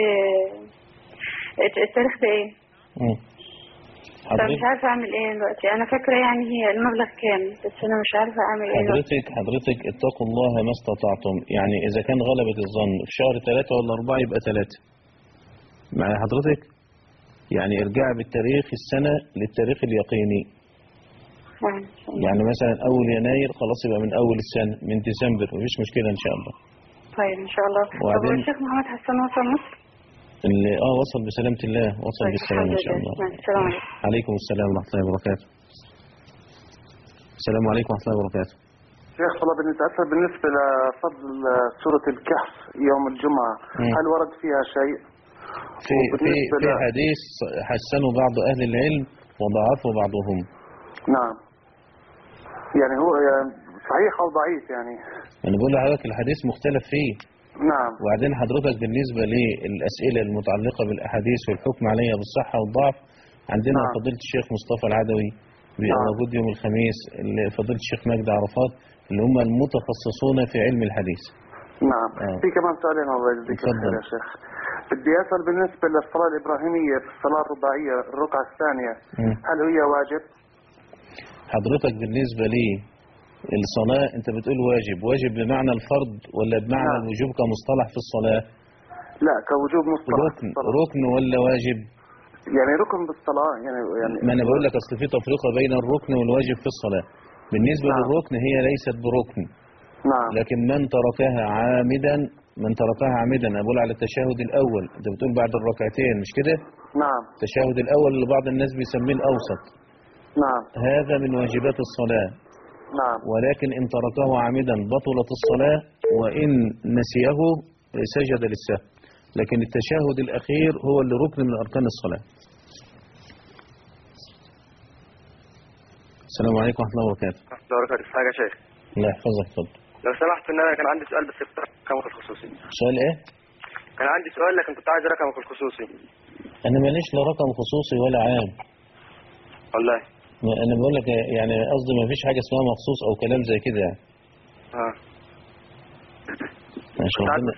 الت- التاريخ ده ايه مم. فمش حضرتك عارفه اعمل ايه دلوقتي انا فاكره يعني هي المبلغ كام بس انا مش عارفه اعمل ايه دلوقتي حضرتك حضرتك اتقوا الله ما استطعتم يعني إذا كان غلبة الظن في شهر ثلاثة ولا أربعة يبقى ثلاثة مع حضرتك يعني ارجع بالتاريخ السنة للتاريخ اليقيني يعني يعني مثلا أول يناير خلاص يبقى من أول السنة من ديسمبر مفيش مشكلة إن شاء الله طيب ان شاء الله طب وبعدين- الشيخ محمد حسن وصل مصر اللي اه وصل بسلامة الله وصل طيب، بالسلامة إن الحمد شاء لله. الله ماشي، السلام عليكم عليكم السلام ورحمة الله وبركاته السلام عليكم ورحمة الله وبركاته شيخ والله بالنسبة بالنسبة لفضل سورة الكهف يوم الجمعة مم. هل ورد فيها شيء؟ في في وبالنسبة في ل- حديث حسنه بعض أهل العلم وضعفه بعضهم نعم يعني هو يعني صحيح أو ضعيف يعني أنا بقول لحضرتك الحديث مختلف فيه نعم وبعدين حضرتك بالنسبة للأسئلة المتعلقة بالأحاديث والحكم عليها بالصحة والضعف عندنا نعم. فضيلة الشيخ مصطفى العدوي بيبقى نعم. موجود يوم الخميس اللي فضيلة الشيخ مجدي عرفات اللي هم المتخصصون في علم الحديث نعم آه. في كمان سؤالين الله يجزيك اتفضل. الخير يا شيخ بدي أسأل بالنسبة للصلاة الإبراهيمية في الصلاة الرباعية الركعة الثانية مم. هل هي واجب؟ حضرتك بالنسبة لي الصلاة أنت بتقول واجب واجب بمعنى الفرض ولا بمعنى نعم. الوجوب كمصطلح في الصلاة لا كوجوب مصطلح في ركن الصلاة. ركن ولا واجب يعني ركن بالصلاة يعني يعني ما أنا بقول لك أصل في تفرقة بين الركن والواجب في الصلاة بالنسبة نعم. للركن هي ليست بركن نعم لكن من تركها عامدا من تركها عامدا أنا بقول على التشهد الأول أنت بتقول بعد الركعتين مش كده نعم التشهد الأول اللي بعض الناس بيسميه الأوسط نعم هذا من واجبات الصلاة نعم ولكن إن تركه عامدا بطلت الصلاة وإن نسيه سجد للسهو لكن التشهد الأخير هو اللي ركن من أركان الصلاة السلام عليكم ورحمة الله وبركاته لو ركعت حاجة يا شيخ الله يحفظك اتفضل لو سمحت ان انا كان عندي سؤال بس في رقمك الخصوصي سؤال إيه؟ كان عندي سؤال لكن كنت عايز رقمك الخصوصي أنا ماليش لا رقم خصوصي ولا عام والله ما- أنا بقول لك يعني قصدي ما فيش حاجة اسمها مخصوص أو كلام زي كده يعني اه ماشي ربنا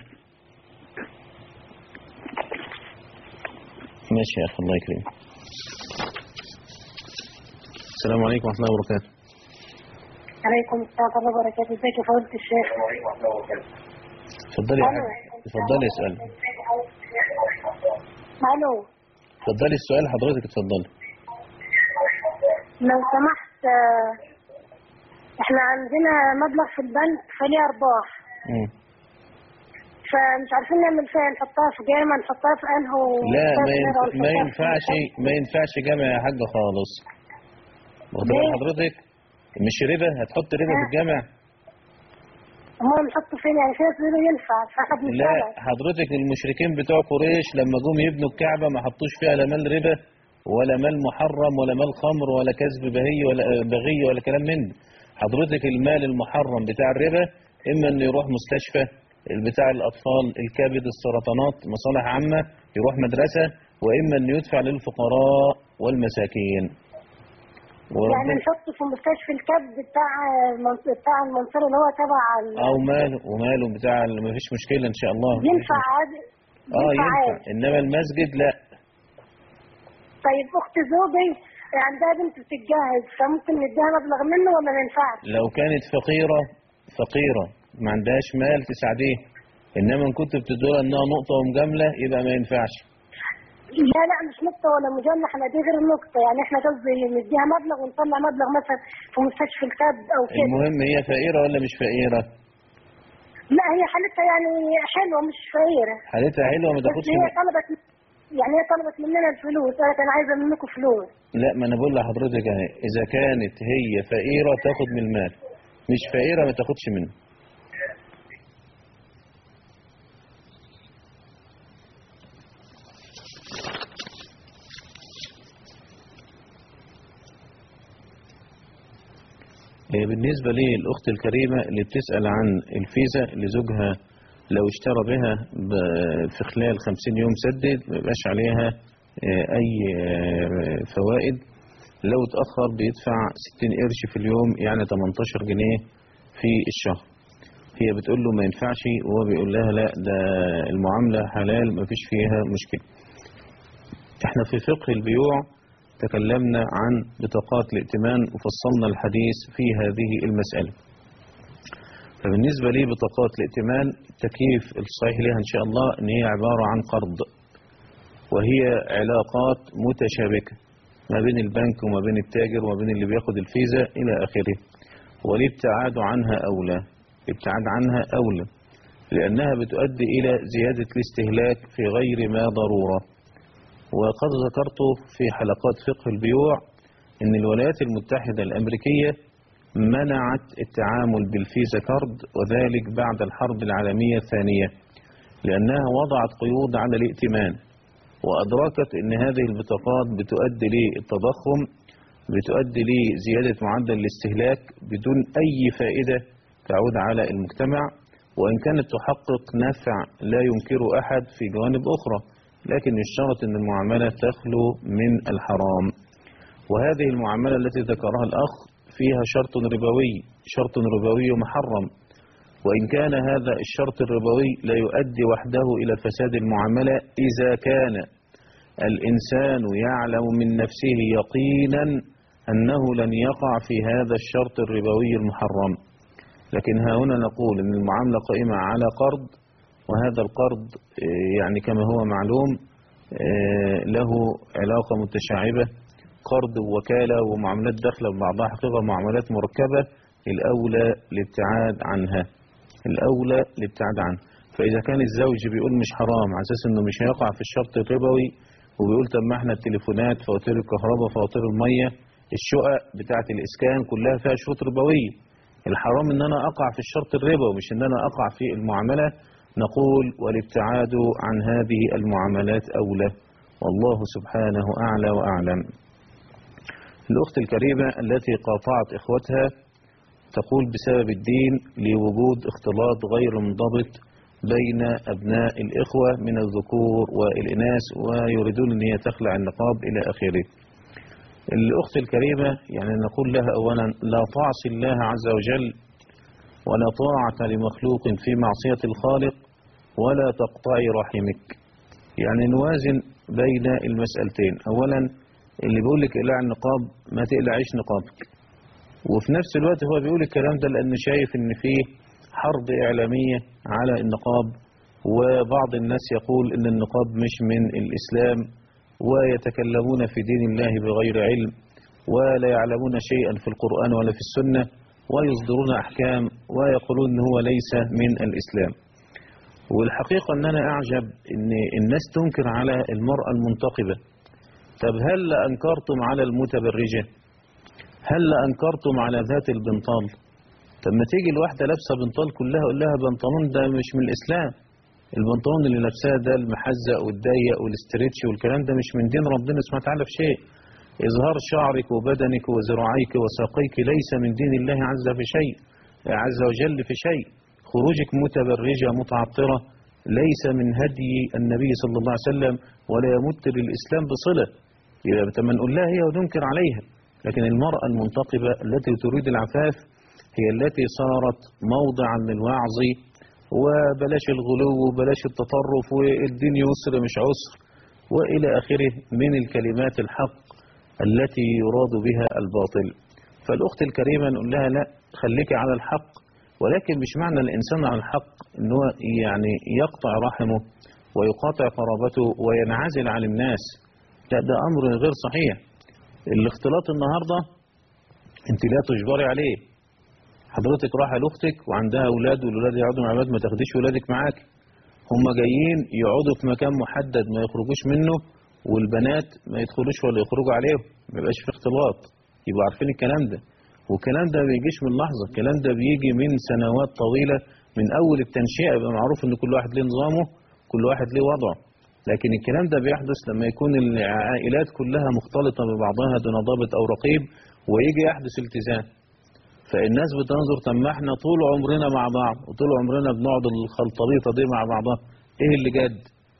ماشي يا أخي الله يكرمك السلام عليكم ورحمة الله وبركاته عليكم السلام ورحمة الله وبركاته ازيك يا فضيلة الشيخ اتفضلي يا حاج اتفضلي اسأل الو اتفضلي السؤال حضرتك اتفضلي لو سمحت آه، احنا عندنا مبلغ في البنك فليه ارباح مم. فمش عارفين نعمل فيها نحطها في جامع نحطها في انهو لا ما, نحطها ينف... في ما نحطها في ينفعش ما ينفعش جامع يا حاج خالص واخد بال ليه؟ حضرتك مش ربا هتحط ربا في الجامع امال نحطه فين يعني في ناس بيقولوا ينفع فاحنا لا بنسألك حضرتك المشركين بتوع قريش لما جم يبنوا الكعبة ما حطوش فيها لا مال ربا ولا مال محرم ولا مال خمر ولا كسب بهي ولا بغي ولا كلام من ده حضرتك المال المحرم بتاع الربا اما انه يروح مستشفى بتاع الاطفال الكبد السرطانات مصالح عامة يروح مدرسة واما انه يدفع للفقراء والمساكين يعني وربنا نحطه في مستشفى الكبد بتاع المنص- بتاع المنصور اللي هو تبع ال- او ماله وماله بتاع ما فيش مشكلة ان شاء الله ينفع عادي اه ينفع ينفع عادي انما المسجد لا طيب اخت زوجي عندها بنت بتتجهز فممكن نديها مبلغ منه ولا ما ينفعش؟ لو كانت فقيرة فقيرة ما عندهاش مال تساعديه انما ان كنت بتدور انها نقطة ومجاملة يبقى ما ينفعش لا لا مش نقطة ولا مجاملة احنا دي غير النقطة يعني احنا قصدي نديها مبلغ ونطلع مبلغ مثلا في مستشفى الكبد او كده المهم هي فقيرة ولا مش فقيرة لا هي حالتها يعني حلوة مش فقيرة حالتها حلوة ما بس تاخدش هي من- طلبت يعني هي طلبت مننا الفلوس قالت انا عايزة منكم فلوس لا ما انا بقول لحضرتك اهي اذا كانت هي فقيرة تاخد من المال مش فقيرة ما تاخدش منه إيه بالنسبة للأخت الكريمة اللي بتسأل عن الفيزا لزوجها لو اشترى بها ب- في خلال 50 يوم سدد ما يبقاش عليها آه، أي آه، فوائد لو اتأخر بيدفع 60 قرش في اليوم يعني 18 جنيه في الشهر هي بتقول له ما ينفعش وهو بيقول لها لا ده المعاملة حلال ما فيش فيها مشكلة احنا في فقه البيوع تكلمنا عن بطاقات الائتمان وفصلنا الحديث في هذه المسألة فبالنسبة لي بطاقات الائتمان التكييف الصحيح لها إن شاء الله أن هي عبارة عن قرض وهي علاقات متشابكة ما بين البنك وما بين التاجر وما بين اللي بياخد الفيزا إلى آخره والابتعاد عنها أولى الابتعاد عنها أولى لأنها بتؤدي إلى زيادة الاستهلاك في غير ما ضرورة وقد ذكرت في حلقات فقه البيوع أن الولايات المتحدة الأمريكية منعت التعامل بالفيزا كارد وذلك بعد الحرب العالمية الثانية لأنها وضعت قيود على الائتمان وأدركت أن هذه البطاقات بتؤدي للتضخم بتؤدي لزيادة معدل الاستهلاك بدون أي فائدة تعود على المجتمع وإن كانت تحقق نفع لا ينكره أحد في جوانب أخرى لكن يشترط أن المعاملة تخلو من الحرام وهذه المعاملة التي ذكرها الأخ فيها شرط ربوي شرط ربوي محرم وإن كان هذا الشرط الربوي لا يؤدي وحده إلى فساد المعاملة إذا كان الإنسان يعلم من نفسه يقينا أنه لن يقع في هذا الشرط الربوي المحرم لكن ها هنا نقول أن المعاملة قائمة على قرض وهذا القرض آه، يعني كما هو معلوم آه، له علاقة متشعبة قرض ووكالة ومعاملات داخلة ببعضها حقيقة معاملات مركبة الأولى الابتعاد عنها الأولى الابتعاد عنها فإذا كان الزوج بيقول مش حرام على أساس إنه مش هيقع في الشرط الربوي وبيقول طب ما احنا التليفونات فواتير الكهرباء فواتير المية الشقق بتاعة الإسكان كلها فيها شروط ربوية الحرام إن أنا أقع في الشرط الربوي مش إن أنا أقع في المعاملة نقول والابتعاد عن هذه المعاملات أولى والله سبحانه أعلى وأعلم الأخت الكريمة التي قاطعت إخوتها تقول بسبب الدين لوجود اختلاط غير منضبط بين أبناء الإخوة من الذكور والإناث ويريدون أن هي تخلع النقاب إلى آخره الأخت الكريمة يعني نقول لها أولا لا تعصي الله عز وجل ولا طاعة لمخلوق في معصية الخالق ولا تقطعي رحمك يعني نوازن بين المسألتين أولا اللي بيقول لك إقلاع النقاب ما تقلعيش نقابك وفي نفس الوقت هو بيقول الكلام ده لأنه شايف إن فيه حرب إعلامية على النقاب وبعض الناس يقول إن النقاب مش من الإسلام ويتكلمون في دين الله بغير علم ولا يعلمون شيئا في القرآن ولا في السنة ويصدرون أحكام ويقولون إن هو ليس من الإسلام والحقيقة أن أنا أعجب أن الناس تنكر على المرأة المنتقبة طب هل أنكرتم على المتبرجة هل أنكرتم على ذات البنطال طب ما تيجي الواحدة لابسة بنطال كلها قول لها بنطلون ده مش من الإسلام البنطلون اللي لابساه ده المحزق والضيق والاسترتش والكلام ده مش من دين ربنا سبحانه وتعالى في شيء إظهار شعرك وبدنك وذراعيك وساقيك ليس من دين الله عز في شيء عز وجل في شيء خروجك متبرجة متعطرة ليس من هدي النبي صلى الله عليه وسلم ولا يمت للإسلام بصلة إذا ما نقول لها هي وننكر عليها لكن المرأة المنتقبة التي تريد العفاف هي التي صارت موضعا للوعظ وبلاش الغلو وبلاش التطرف والدين يسر مش عسر وإلى آخره من الكلمات الحق التي يراد بها الباطل فالأخت الكريمة نقول لها لا خليك على الحق ولكن مش معنى الإنسان على الحق أنه يعني يقطع رحمه ويقاطع قرابته وينعزل عن الناس لا ده أمر غير صحيح الاختلاط النهاردة انت لا تجبري عليه حضرتك رايحه لاختك وعندها اولاد والولاد يقعدوا مع بعض ما تاخديش ولادك معاك هم جايين يقعدوا في مكان محدد ما يخرجوش منه والبنات ما يدخلوش ولا يخرجوا عليهم ما يبقاش في اختلاط يبقوا عارفين الكلام ده والكلام ده ما بيجيش من لحظه الكلام ده بيجي من سنوات طويله من اول التنشئه يبقى معروف ان كل واحد ليه نظامه كل واحد ليه وضعه لكن الكلام ده بيحدث لما يكون العائلات كلها مختلطه ببعضها دون ضابط او رقيب ويجي يحدث التزام فالناس بتنظر طب ما احنا طول عمرنا مع بعض وطول عمرنا بنقعد الخلطبيطه دي مع بعضها ايه اللي جد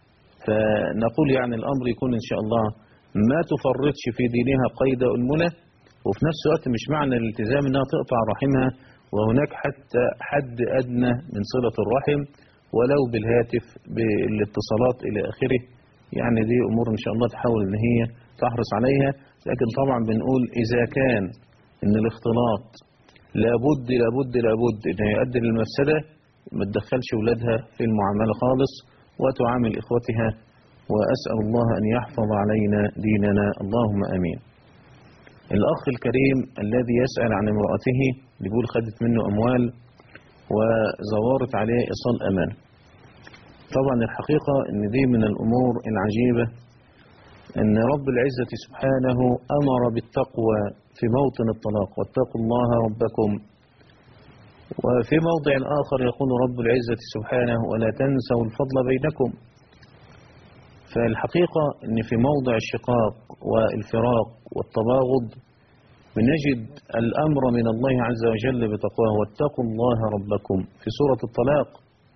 فنقول يعني الامر يكون ان شاء الله ما تفرطش في دينها قيد انمله وفي نفس الوقت مش معنى الالتزام انها تقطع رحمها وهناك حتى حد ادنى من صله الرحم ولو بالهاتف بالاتصالات الى اخره يعني دي امور ان شاء الله تحاول ان هي تحرص عليها لكن طبعا بنقول اذا كان ان الاختلاط لابد لابد لابد ان يؤدي للمفسده ما تدخلش اولادها في المعامله خالص وتعامل اخوتها واسال الله ان يحفظ علينا ديننا اللهم امين. الاخ الكريم الذي يسال عن امراته بيقول خدت منه اموال وزورت عليه ايصال امانه. طبعا الحقيقه ان دي من الامور العجيبه ان رب العزه سبحانه امر بالتقوى في موطن الطلاق واتقوا الله ربكم وفي موضع آخر يقول رب العزة سبحانه ولا تنسوا الفضل بينكم فالحقيقة أن في موضع الشقاق والفراق والتباغض بنجد الأمر من الله عز وجل بتقواه واتقوا الله ربكم في سورة الطلاق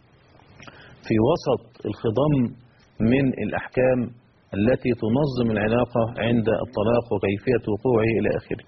في وسط الخضم من الأحكام التي تنظم العلاقة عند الطلاق وكيفية وقوعه إلى آخره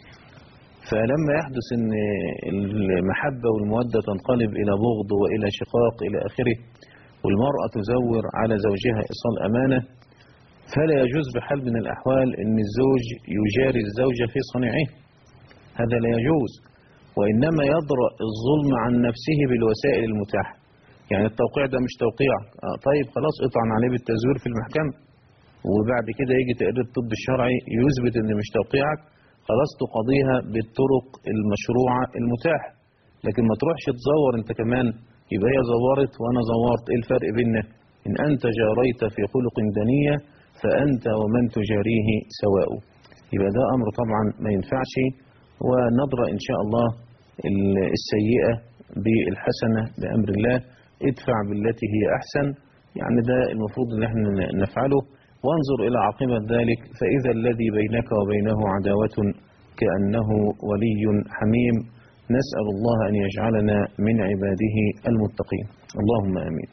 فلما يحدث أن المحبة والمودة تنقلب إلى بغض وإلى شقاق إلى آخره والمرأة تزور على زوجها إيصال أمانة فلا يجوز بحال من الأحوال أن الزوج يجاري الزوجة في صنيعه هذا لا يجوز وإنما يضرأ الظلم عن نفسه بالوسائل المتاحة يعني التوقيع ده مش توقيع آه طيب خلاص اطعن عليه بالتزوير في المحكمة وبعد كده يجي تقرير الطب الشرعي يثبت ان مش توقيعك خلاص تقاضيها بالطرق المشروعة المتاحة لكن ما تروحش تزور انت كمان يبقى هي زورت وانا زورت ايه الفرق بيننا ان انت جاريت في خلق دنية فانت ومن تجاريه سواء يبقى ده امر طبعا ما ينفعش ونضرأ ان شاء الله ال- السيئة بالحسنة بأمر الله ادفع بالتي هي أحسن يعني ده المفروض ان احنا نفعله وانظر إلى عاقبة ذلك فإذا الذي بينك وبينه عداوة كأنه ولي حميم نسأل الله أن يجعلنا من عباده المتقين اللهم آمين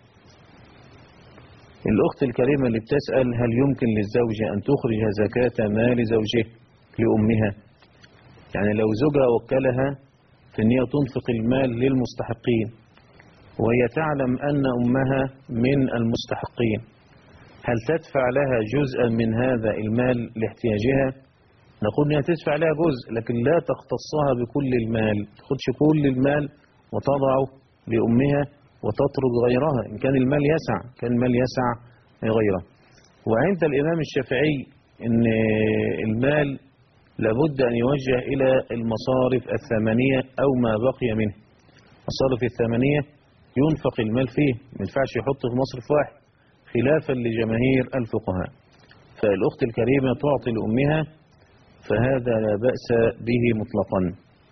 الأخت الكريمة اللي بتسأل هل يمكن للزوجة أن تخرج زكاة مال زوجه لأمها يعني لو زوجها وكلها في أن هي تنفق المال للمستحقين وهي تعلم أن أمها من المستحقين هل تدفع لها جزءا من هذا المال لاحتياجها نقول أنها تدفع لها جزء لكن لا تختصها بكل المال تاخدش كل المال وتضعه لأمها وتترك غيرها إن كان المال يسع كان المال يسع غيره وعند الإمام الشافعي أن المال لابد أن يوجه إلى المصارف الثمانية أو ما بقي منه مصارف الثمانية ينفق المال فيه ما ينفعش يحط في مصرف واحد خلافا لجماهير الفقهاء فالأخت الكريمة تعطي لأمها فهذا لا بأس به مطلقا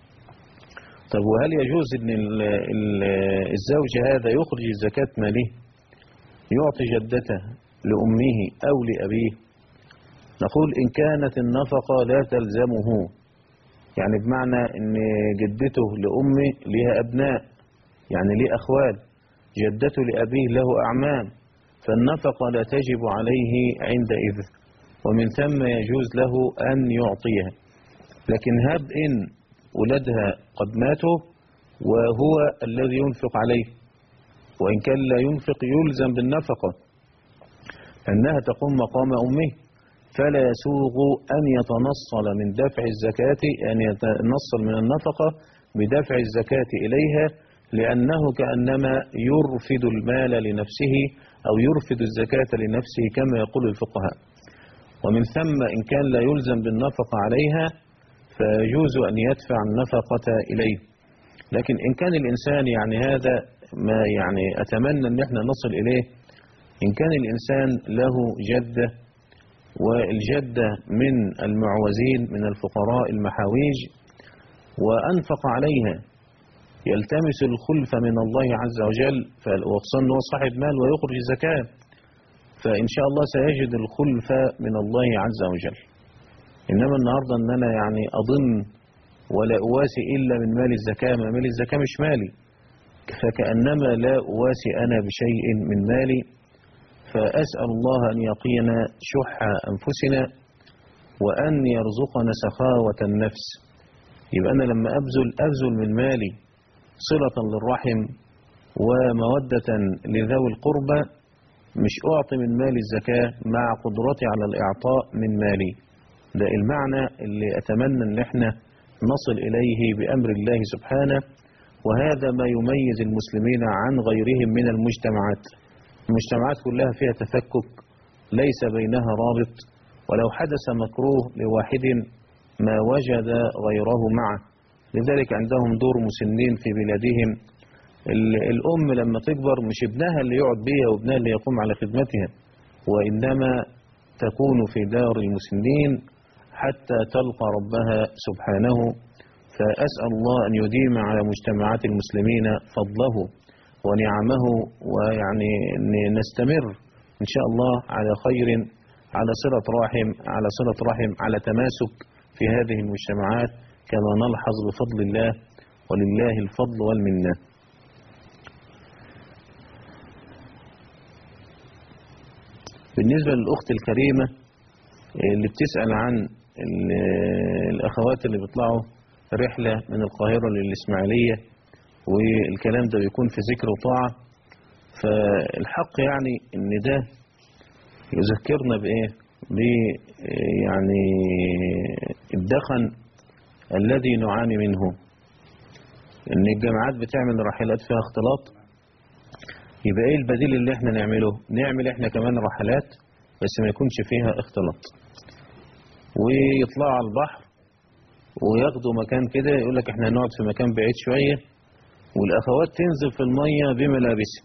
طب وهل يجوز أن ال- ال- الزوج هذا يخرج زكاة ماله يعطي جدته لأمه أو لأبيه نقول إن كانت النفقة لا تلزمه يعني بمعنى أن جدته لأمه لها أبناء يعني ليه أخوال جدته لأبيه له أعمام فالنفقة لا تجب عليه عندئذ ومن ثم يجوز له أن يعطيها لكن هب إن ولدها قد ماتوا وهو الذي ينفق عليه وإن كان لا ينفق يلزم بالنفقة أنها تقوم مقام أمه فلا يسوغ أن يتنصل من دفع الزكاة أن يتنصل من النفقة بدفع الزكاة إليها لأنه كأنما يرفد المال لنفسه أو يرفد الزكاة لنفسه كما يقول الفقهاء ومن ثم إن كان لا يلزم بالنفقة عليها فيجوز أن يدفع النفقة إليه لكن إن كان الإنسان يعني هذا ما يعني أتمنى أن احنا نصل إليه إن كان الإنسان له جدة والجدة من المعوزين من الفقراء المحاويج وأنفق عليها يلتمس الخلف من الله عز وجل وخصوصا أنه صاحب مال ويخرج الزكاة فإن شاء الله سيجد الخلف من الله عز وجل إنما النهاردة أن أنا يعني أظن ولا أواسي إلا من مال الزكاة ما مال الزكاة مش مالي فكأنما لا أواسي أنا بشيء من مالي فأسأل الله أن يقينا شح أنفسنا وأن يرزقنا سخاوة النفس يبقى أنا لما أبذل أبذل من مالي صلة للرحم ومودة لذوي القربى مش أعطي من مال الزكاة مع قدرتي على الإعطاء من مالي ده المعنى اللي أتمنى أن احنا نصل إليه بأمر الله سبحانه وهذا ما يميز المسلمين عن غيرهم من المجتمعات المجتمعات كلها فيها تفكك ليس بينها رابط ولو حدث مكروه لواحد ما وجد غيره معه لذلك عندهم دور مسنين في بلادهم ال- الأم لما تكبر مش ابنها اللي يقعد بيها وابنها اللي يقوم على خدمتها وإنما تكون في دار المسنين حتى تلقى ربها سبحانه فأسأل الله أن يديم على مجتمعات المسلمين فضله ونعمه ويعني أن نستمر إن شاء الله على خير على صلة رحم على صلة رحم على تماسك في هذه المجتمعات كما نلحظ بفضل الله ولله الفضل والمنه بالنسبة للأخت الكريمة اللي بتسأل عن ال- الأخوات اللي بيطلعوا رحلة من القاهرة للإسماعيلية والكلام ده بيكون في ذكر وطاعة فالحق يعني إن ده يذكرنا بإيه ب يعني الدخن الذي نعاني منه إن الجامعات بتعمل رحلات فيها اختلاط يبقى ايه البديل اللي احنا نعمله نعمل احنا كمان رحلات بس ما يكونش فيها اختلاط ويطلعوا على البحر وياخدوا مكان كده يقول لك احنا هنقعد في مكان بعيد شوية والأخوات تنزل في المية بملابسها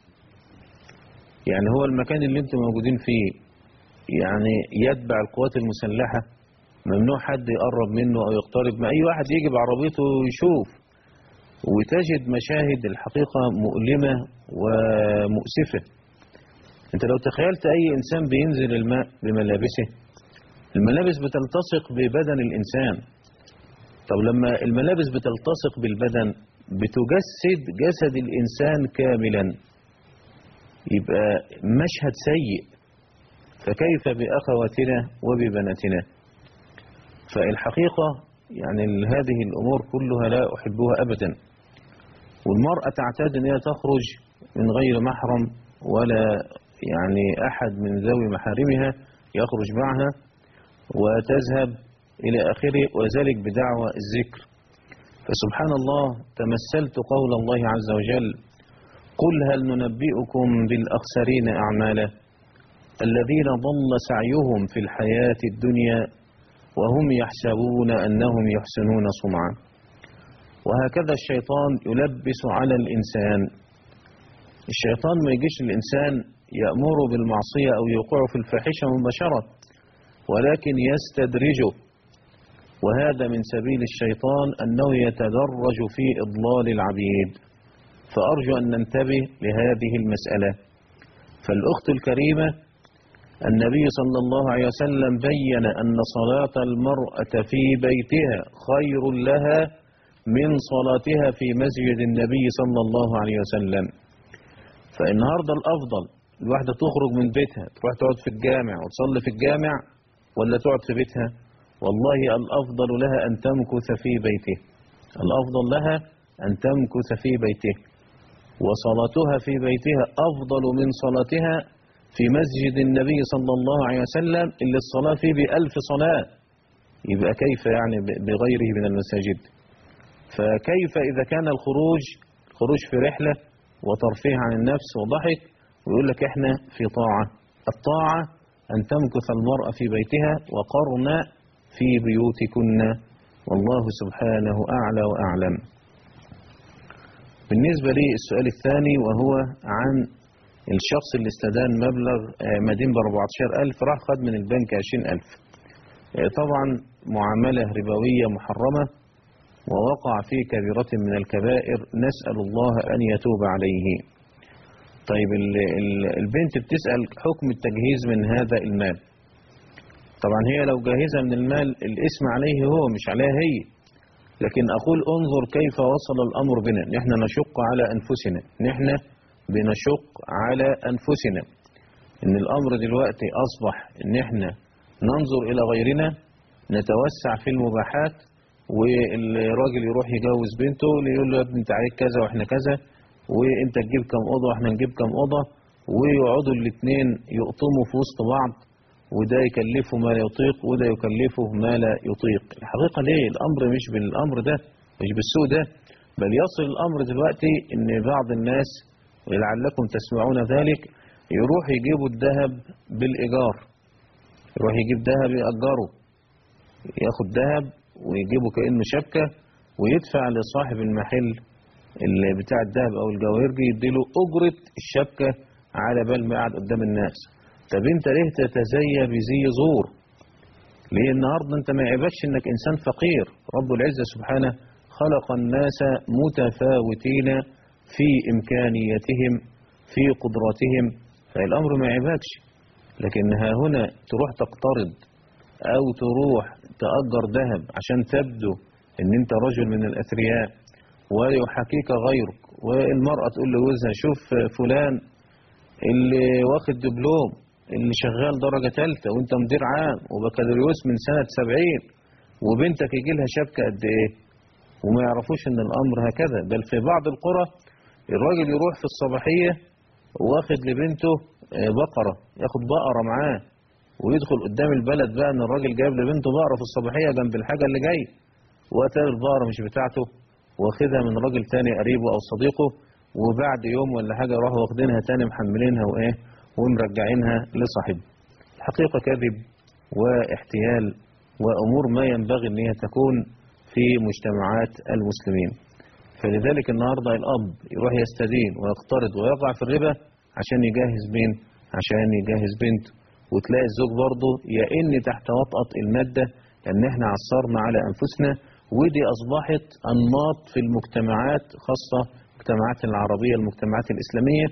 يعني هو المكان اللي انتم موجودين فيه يعني يتبع القوات المسلحة ممنوع حد يقرب منه أو يقترب ما أي واحد يجي بعربيته ويشوف وتجد مشاهد الحقيقة مؤلمة ومؤسفة انت لو تخيلت أي إنسان بينزل الماء بملابسه الملابس بتلتصق ببدن الإنسان طب لما الملابس بتلتصق بالبدن بتجسد جسد الإنسان كاملا يبقى مشهد سيء فكيف بأخواتنا وببناتنا فالحقيقة يعني هذه الأمور كلها لا أحبها أبدا والمرأة تعتاد أن هي تخرج من غير محرم ولا يعني أحد من ذوي محارمها يخرج معها وتذهب إلى آخره وذلك بدعوى الذكر فسبحان الله تمثلت قول الله عز وجل قل هل ننبئكم بالأخسرين أعمالا الذين ضل سعيهم في الحياة الدنيا وهم يحسبون أنهم يحسنون صنعا وهكذا الشيطان يلبس على الإنسان الشيطان ما يجيش الإنسان يأمر بالمعصية أو يوقع في الفاحشة مباشرة ولكن يستدرجه وهذا من سبيل الشيطان أنه يتدرج في إضلال العبيد فأرجو أن ننتبه لهذه المسألة فالأخت الكريمة النبي صلى الله عليه وسلم بين أن صلاة المرأة في بيتها خير لها من صلاتها في مسجد النبي صلى الله عليه وسلم فالنهاردة الأفضل الواحدة تخرج من بيتها تروح تقعد في الجامع وتصلي في الجامع ولا تقعد في بيتها والله الأفضل لها أن تمكث في بيته الأفضل لها أن تمكث في بيته وصلاتها في بيتها أفضل من صلاتها في مسجد النبي صلى الله عليه وسلم اللي الصلاة فيه بألف صلاة يبقى كيف يعني بغيره من المساجد فكيف إذا كان الخروج الخروج في رحلة وترفيه عن النفس وضحك ويقول لك احنا في طاعة الطاعة أن تمكث المرأة في بيتها وقرن في بيوتكن والله سبحانه أعلى وأعلم بالنسبة لي السؤال الثاني وهو عن الشخص اللي استدان مبلغ مدين ب 14000 راح خد من البنك 20000 طبعا معاملة ربوية محرمة ووقع في كبيرة من الكبائر نسأل الله أن يتوب عليه طيب البنت بتسأل حكم التجهيز من هذا المال طبعا هي لو جاهزة من المال الاسم عليه هو مش عليها هي لكن أقول انظر كيف وصل الأمر بنا نحن نشق على أنفسنا نحن بنشق على أنفسنا إن الأمر دلوقتي أصبح إن احنا ننظر إلى غيرنا نتوسع في المباحات والراجل يروح يجوز بنته يقول له يا ابني انت عليك كذا واحنا كذا وانت تجيب كم اوضه واحنا نجيب كم اوضه ويقعدوا الاثنين يقطموا في وسط بعض وده يكلفه ما لا يطيق وده يكلفه ما لا يطيق الحقيقه ليه الامر مش بالامر ده مش بالسوء ده بل يصل الامر دلوقتي ان بعض الناس ولعلكم تسمعون ذلك يروح يجيبوا الذهب بالايجار يروح يجيب ذهب يأجره ياخد ذهب ويجيبه كأنه شبكة ويدفع لصاحب المحل اللي بتاع الذهب او الجواهرجي يديله اجرة الشبكة على بال ما قاعد قدام الناس طب انت ليه تتزي بزي زور ليه النهاردة انت ما يعيبكش انك انسان فقير رب العزة سبحانه خلق الناس متفاوتين في امكانياتهم في قدراتهم فالامر ما يعيبكش لكن ها هنا تروح تقترض او تروح تأجر ذهب عشان تبدو ان انت رجل من الاثرياء ويحكيك غيرك والمرأة تقول لجوزها شوف فلان اللي واخد دبلوم اللي شغال درجة ثالثة وانت مدير عام وبكالوريوس من سنة سبعين وبنتك يجي لها شبكة قد ايه وما يعرفوش ان الامر هكذا بل في بعض القرى الراجل يروح في الصباحية واخد لبنته بقرة ياخد بقرة معاه ويدخل قدام البلد بقى ان الراجل جايب لبنته بقرة في الصباحية جنب الحاجة اللي جاي واتاري البقرة مش بتاعته واخدها من راجل تاني قريبه او صديقه وبعد يوم ولا حاجة يروحوا واخدينها تاني محملينها وايه ومرجعينها لصاحبه حقيقة كذب واحتيال وأمور ما ينبغي أن هي تكون في مجتمعات المسلمين فلذلك النهاردة الأب يروح يستدين ويقترض ويقع في الربا عشان يجهز مين عشان يجهز بنته وتلاقي الزوج برضه يئن تحت وطأة المادة لأن احنا عصرنا على أنفسنا ودي أصبحت أنماط في المجتمعات خاصة المجتمعات العربية المجتمعات الإسلامية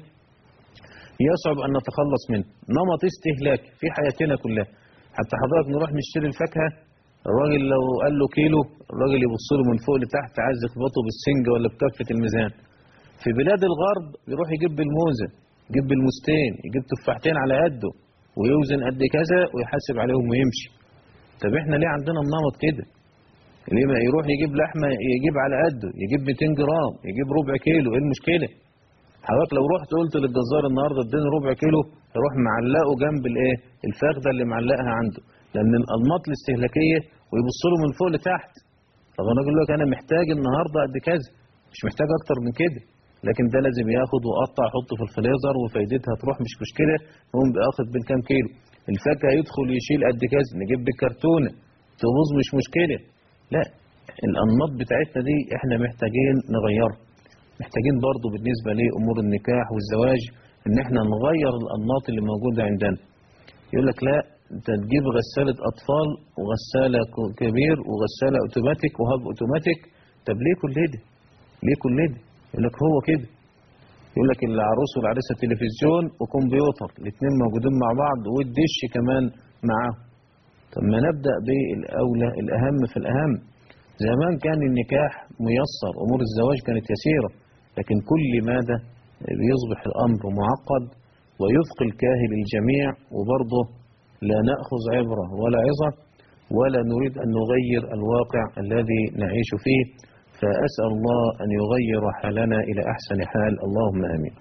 يصعب أن نتخلص منه نمط استهلاك في حياتنا كلها حتى حضرتك نروح نشتري الفاكهة الراجل لو قال له كيلو الراجل يبص له من فوق لتحت عايز يخبطه بالسنج ولا بكفة الميزان في بلاد الغرب يروح يجيب بالموزة يجيب بالمستين يجيب تفاحتين على قده ويوزن قد كذا ويحاسب عليهم ويمشي طب احنا ليه عندنا النمط كده ليه ما يروح يجيب لحمة يجيب على قده يجيب 200 جرام يجيب ربع كيلو ايه المشكلة حضرتك لو رحت قلت للجزار النهارده اديني ربع كيلو يروح معلقه جنب الايه الفخده اللي معلقها عنده لان الانماط الاستهلاكيه ويبص له من فوق لتحت طب انا اقول لك انا محتاج النهارده قد كذا مش محتاج اكتر من كده لكن ده لازم ياخد وقطع يحطه في الفريزر وفايدتها تروح مش مشكله يقوم بياخد بالكام كيلو الفاكهه يدخل يشيل قد كذا نجيب بالكرتونه تبوظ مش مشكله لا الانماط بتاعتنا دي احنا محتاجين نغيرها محتاجين برضو بالنسبة لأمور النكاح والزواج ان احنا نغير الأنماط اللي موجودة عندنا يقول لك لا انت تجيب غسالة أطفال وغسالة كبير وغسالة أوتوماتيك وهاب أوتوماتيك طب ليه كل ده ليه كل ده يقول لك هو كده يقول لك العروس والعريسة تلفزيون وكمبيوتر الاثنين موجودين مع بعض والدش كمان معاهم طب ما نبدأ بالأولى الأهم في الأهم زمان كان النكاح ميسر أمور الزواج كانت يسيرة لكن كل ماذا بيصبح الأمر معقد ويثقل كاهل الجميع وبرضه لا نأخذ عبرة ولا عظة ولا نريد أن نغير الواقع الذي نعيش فيه فأسأل الله أن يغير حالنا إلى أحسن حال اللهم آمين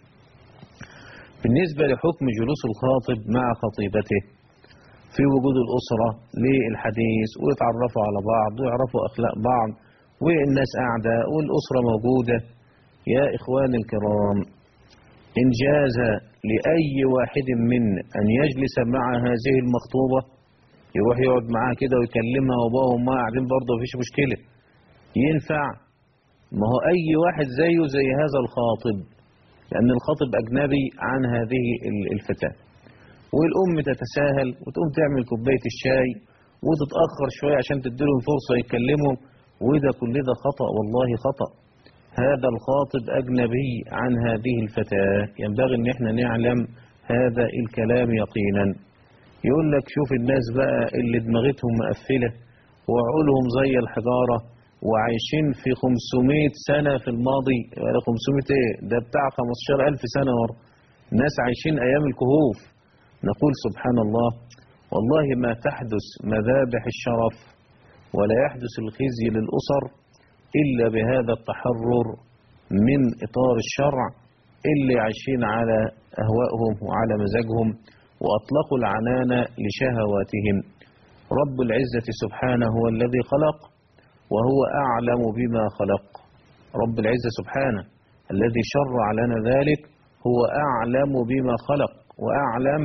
بالنسبة لحكم جلوس الخاطب مع خطيبته في وجود الأسرة للحديث ويتعرفوا على بعض ويعرفوا أخلاق بعض والناس قاعدة والأسرة موجودة يا إخواني الكرام إن جاز لأي واحد من أن يجلس مع هذه المخطوبة يروح يقعد معاها كده ويكلمها وابوها وامها قاعدين برضه مفيش مشكلة ينفع ما هو أي واحد زيه زي هذا الخاطب لأن الخاطب أجنبي عن هذه الفتاة والأم تتساهل وتقوم تعمل كوباية الشاي وتتأخر شوية عشان تديلهم فرصة يتكلموا وده كل ده خطأ والله خطأ هذا الخاطب أجنبي عن هذه الفتاة ينبغي ان احنا نعلم هذا الكلام يقينا يقول لك شوف الناس بقى اللي دماغتهم مقفلة وعقولهم زي الحجارة وعايشين في 500 سنة في الماضي 500 ايه ده بتاع 15 ألف سنة ورا ناس عايشين أيام الكهوف نقول سبحان الله والله ما تحدث مذابح الشرف ولا يحدث الخزي للأسر إلا بهذا التحرر من إطار الشرع اللي عايشين على أهوائهم وعلى مزاجهم وأطلقوا العنان لشهواتهم رب العزة سبحانه هو الذي خلق وهو أعلم بما خلق رب العزة سبحانه الذي شرع لنا ذلك هو أعلم بما خلق وأعلم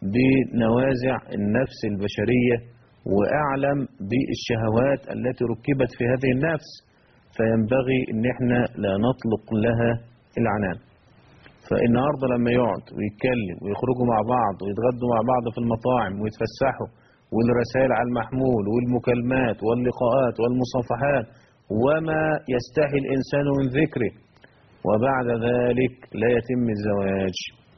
بنوازع النفس البشرية وأعلم بالشهوات التي ركبت في هذه النفس فينبغي ان احنا لا نطلق لها العنان فالنهارده لما يقعد ويتكلم ويخرجوا مع بعض ويتغدوا مع بعض في المطاعم ويتفسحوا والرسائل على المحمول والمكالمات واللقاءات والمصافحات وما يستحي الإنسان من ذكره وبعد ذلك لا يتم الزواج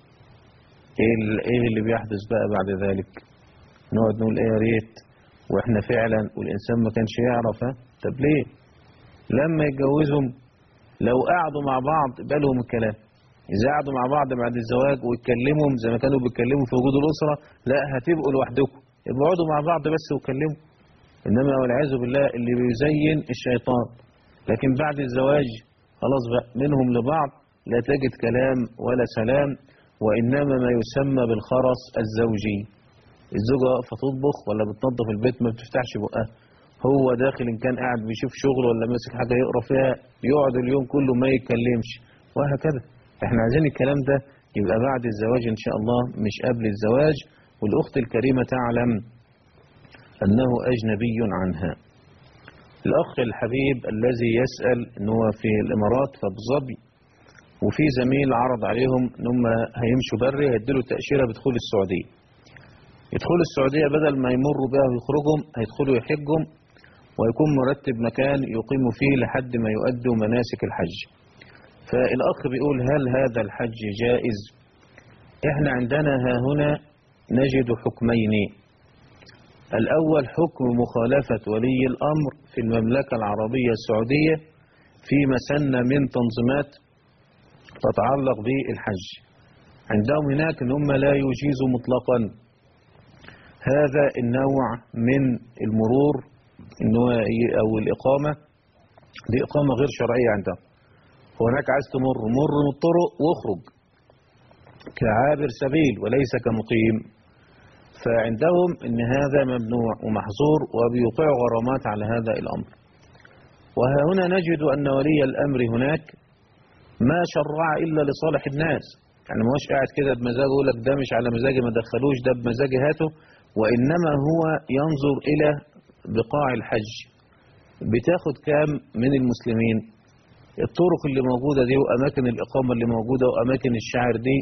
ايه اللي بيحدث بقى بعد ذلك نقعد نقول ايه يا ريت واحنا فعلا والانسان ما كانش يعرف ها طب ليه لما يتجوزهم لو قعدوا مع بعض بالهم الكلام إذا قعدوا مع بعض بعد الزواج ويتكلموا زي ما كانوا بيتكلموا في وجود الأسرة لا هتبقوا لوحدكم يبقوا اقعدوا مع بعض بس واتكلموا إنما والعياذ بالله اللي بيزين الشيطان لكن بعد الزواج خلاص بقى منهم لبعض لا تجد كلام ولا سلام وإنما ما يسمى بالخرس الزوجي الزوجة واقفة تطبخ ولا بتنظف البيت ما بتفتحش بقها هو داخل إن كان قاعد بيشوف شغل ولا ماسك حاجة يقرأ فيها يقعد اليوم كله ما يتكلمش وهكذا احنا عايزين الكلام ده يبقى بعد الزواج إن شاء الله مش قبل الزواج والأخت الكريمة تعلم أنه أجنبي عنها الأخ الحبيب الذي يسأل أنه في الإمارات في أبو ظبي وفي زميل عرض عليهم ان هم هيمشوا بري هيديله تأشيرة بدخول السعودية يدخلوا السعودية بدل ما يمروا بها ويخرجوا هيدخلوا يحجوا ويكون مرتب مكان يقيموا فيه لحد ما يؤدوا مناسك الحج فالأخ بيقول هل هذا الحج جائز احنا عندنا ها هنا نجد حكمين الأول حكم مخالفة ولي الأمر في المملكة العربية السعودية فيما سن من تنظيمات تتعلق بالحج عندهم هناك ان هم لا يجيزوا مطلقا هذا النوع من المرور إنه او الإقامة دي إقامة غير شرعية عندهم هناك عايز تمر مر من الطرق واخرج كعابر سبيل وليس كمقيم فعندهم ان هذا ممنوع ومحظور وبيوقعوا غرامات على هذا الأمر وها هنا نجد أن ولي الأمر هناك ما شرع إلا لصالح الناس يعني ما هوش قاعد كده بمزاجه يقول لك ده مش على مزاجي ما دخلوش ده بمزاجي هاته وإنما هو ينظر إلى بقاع الحج بتاخد كام من المسلمين الطرق اللي موجودة دي وأماكن الإقامة اللي موجودة وأماكن الشعر دي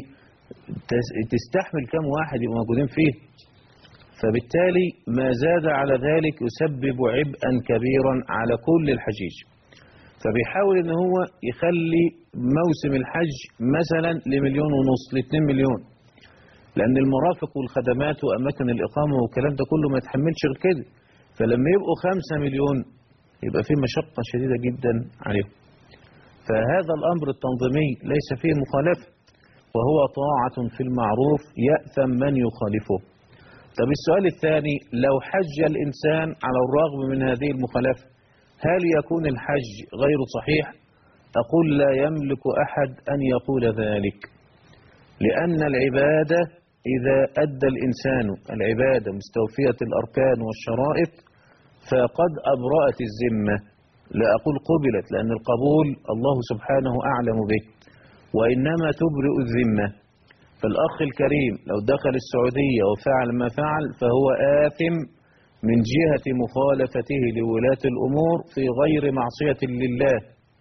تستحمل كام واحد يبقوا موجودين فيه فبالتالي ما زاد على ذلك يسبب عبئا كبيرا على كل الحجيج فبيحاول ان هو يخلي موسم الحج مثلا لمليون ونص لاتنين مليون لان المرافق والخدمات واماكن الاقامة والكلام ده كله ما يتحملش غير كده فلما يبقوا خمسة مليون يبقى فيه مشقة شديدة جدا عليهم فهذا الامر التنظيمي ليس فيه مخالفة وهو طاعة في المعروف يأثم من يخالفه طب السؤال الثاني لو حج الإنسان على الرغم من هذه المخالفة هل يكون الحج غير صحيح أقول لا يملك أحد أن يقول ذلك لأن العبادة إذا أدى الإنسان العبادة مستوفية الأركان والشرائط فقد أبرأت الذمة لا أقول قبلت لأن القبول الله سبحانه أعلم به وإنما تبرئ الذمة فالأخ الكريم لو دخل السعودية وفعل ما فعل فهو آثم من جهة مخالفته لولاة الأمور في غير معصية لله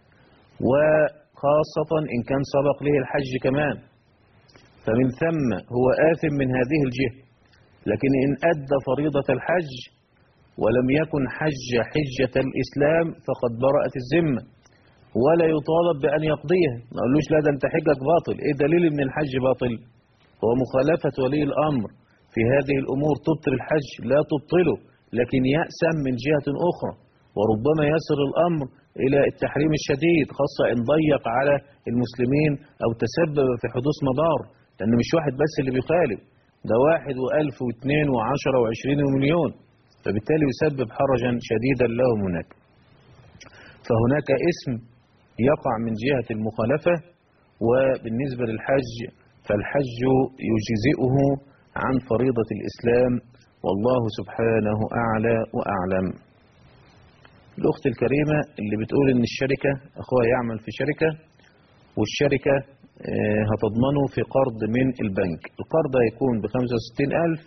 وخاصة إن كان سبق له الحج كمان فمن ثم هو آثم من هذه الجهة لكن إن أدى فريضة الحج ولم يكن حج حجة الإسلام فقد برأت الذمة ولا يطالب بأن يقضيها ما قالوش لا ده انت حجك باطل ايه دليل ان الحج باطل هو مخالفة ولي الأمر في هذه الأمور تبطل الحج لا تبطله لكن يأسم من جهة أخرى وربما يصل الأمر إلى التحريم الشديد خاصة إن ضيق على المسلمين أو تسبب في حدوث مضار لأن مش واحد بس اللي بيخالف ده واحد وألف واثنين وعشرة وعشرين ومليون فبالتالي يسبب حرجا شديدا لهم هناك فهناك اسم يقع من جهة المخالفة وبالنسبة للحج فالحج يجزئه عن فريضة الإسلام والله سبحانه أعلى وأعلم الأخت الكريمة اللي بتقول إن الشركة أخوها يعمل في شركة والشركة هتضمنه في قرض من البنك القرض هيكون بخمسة وستين ألف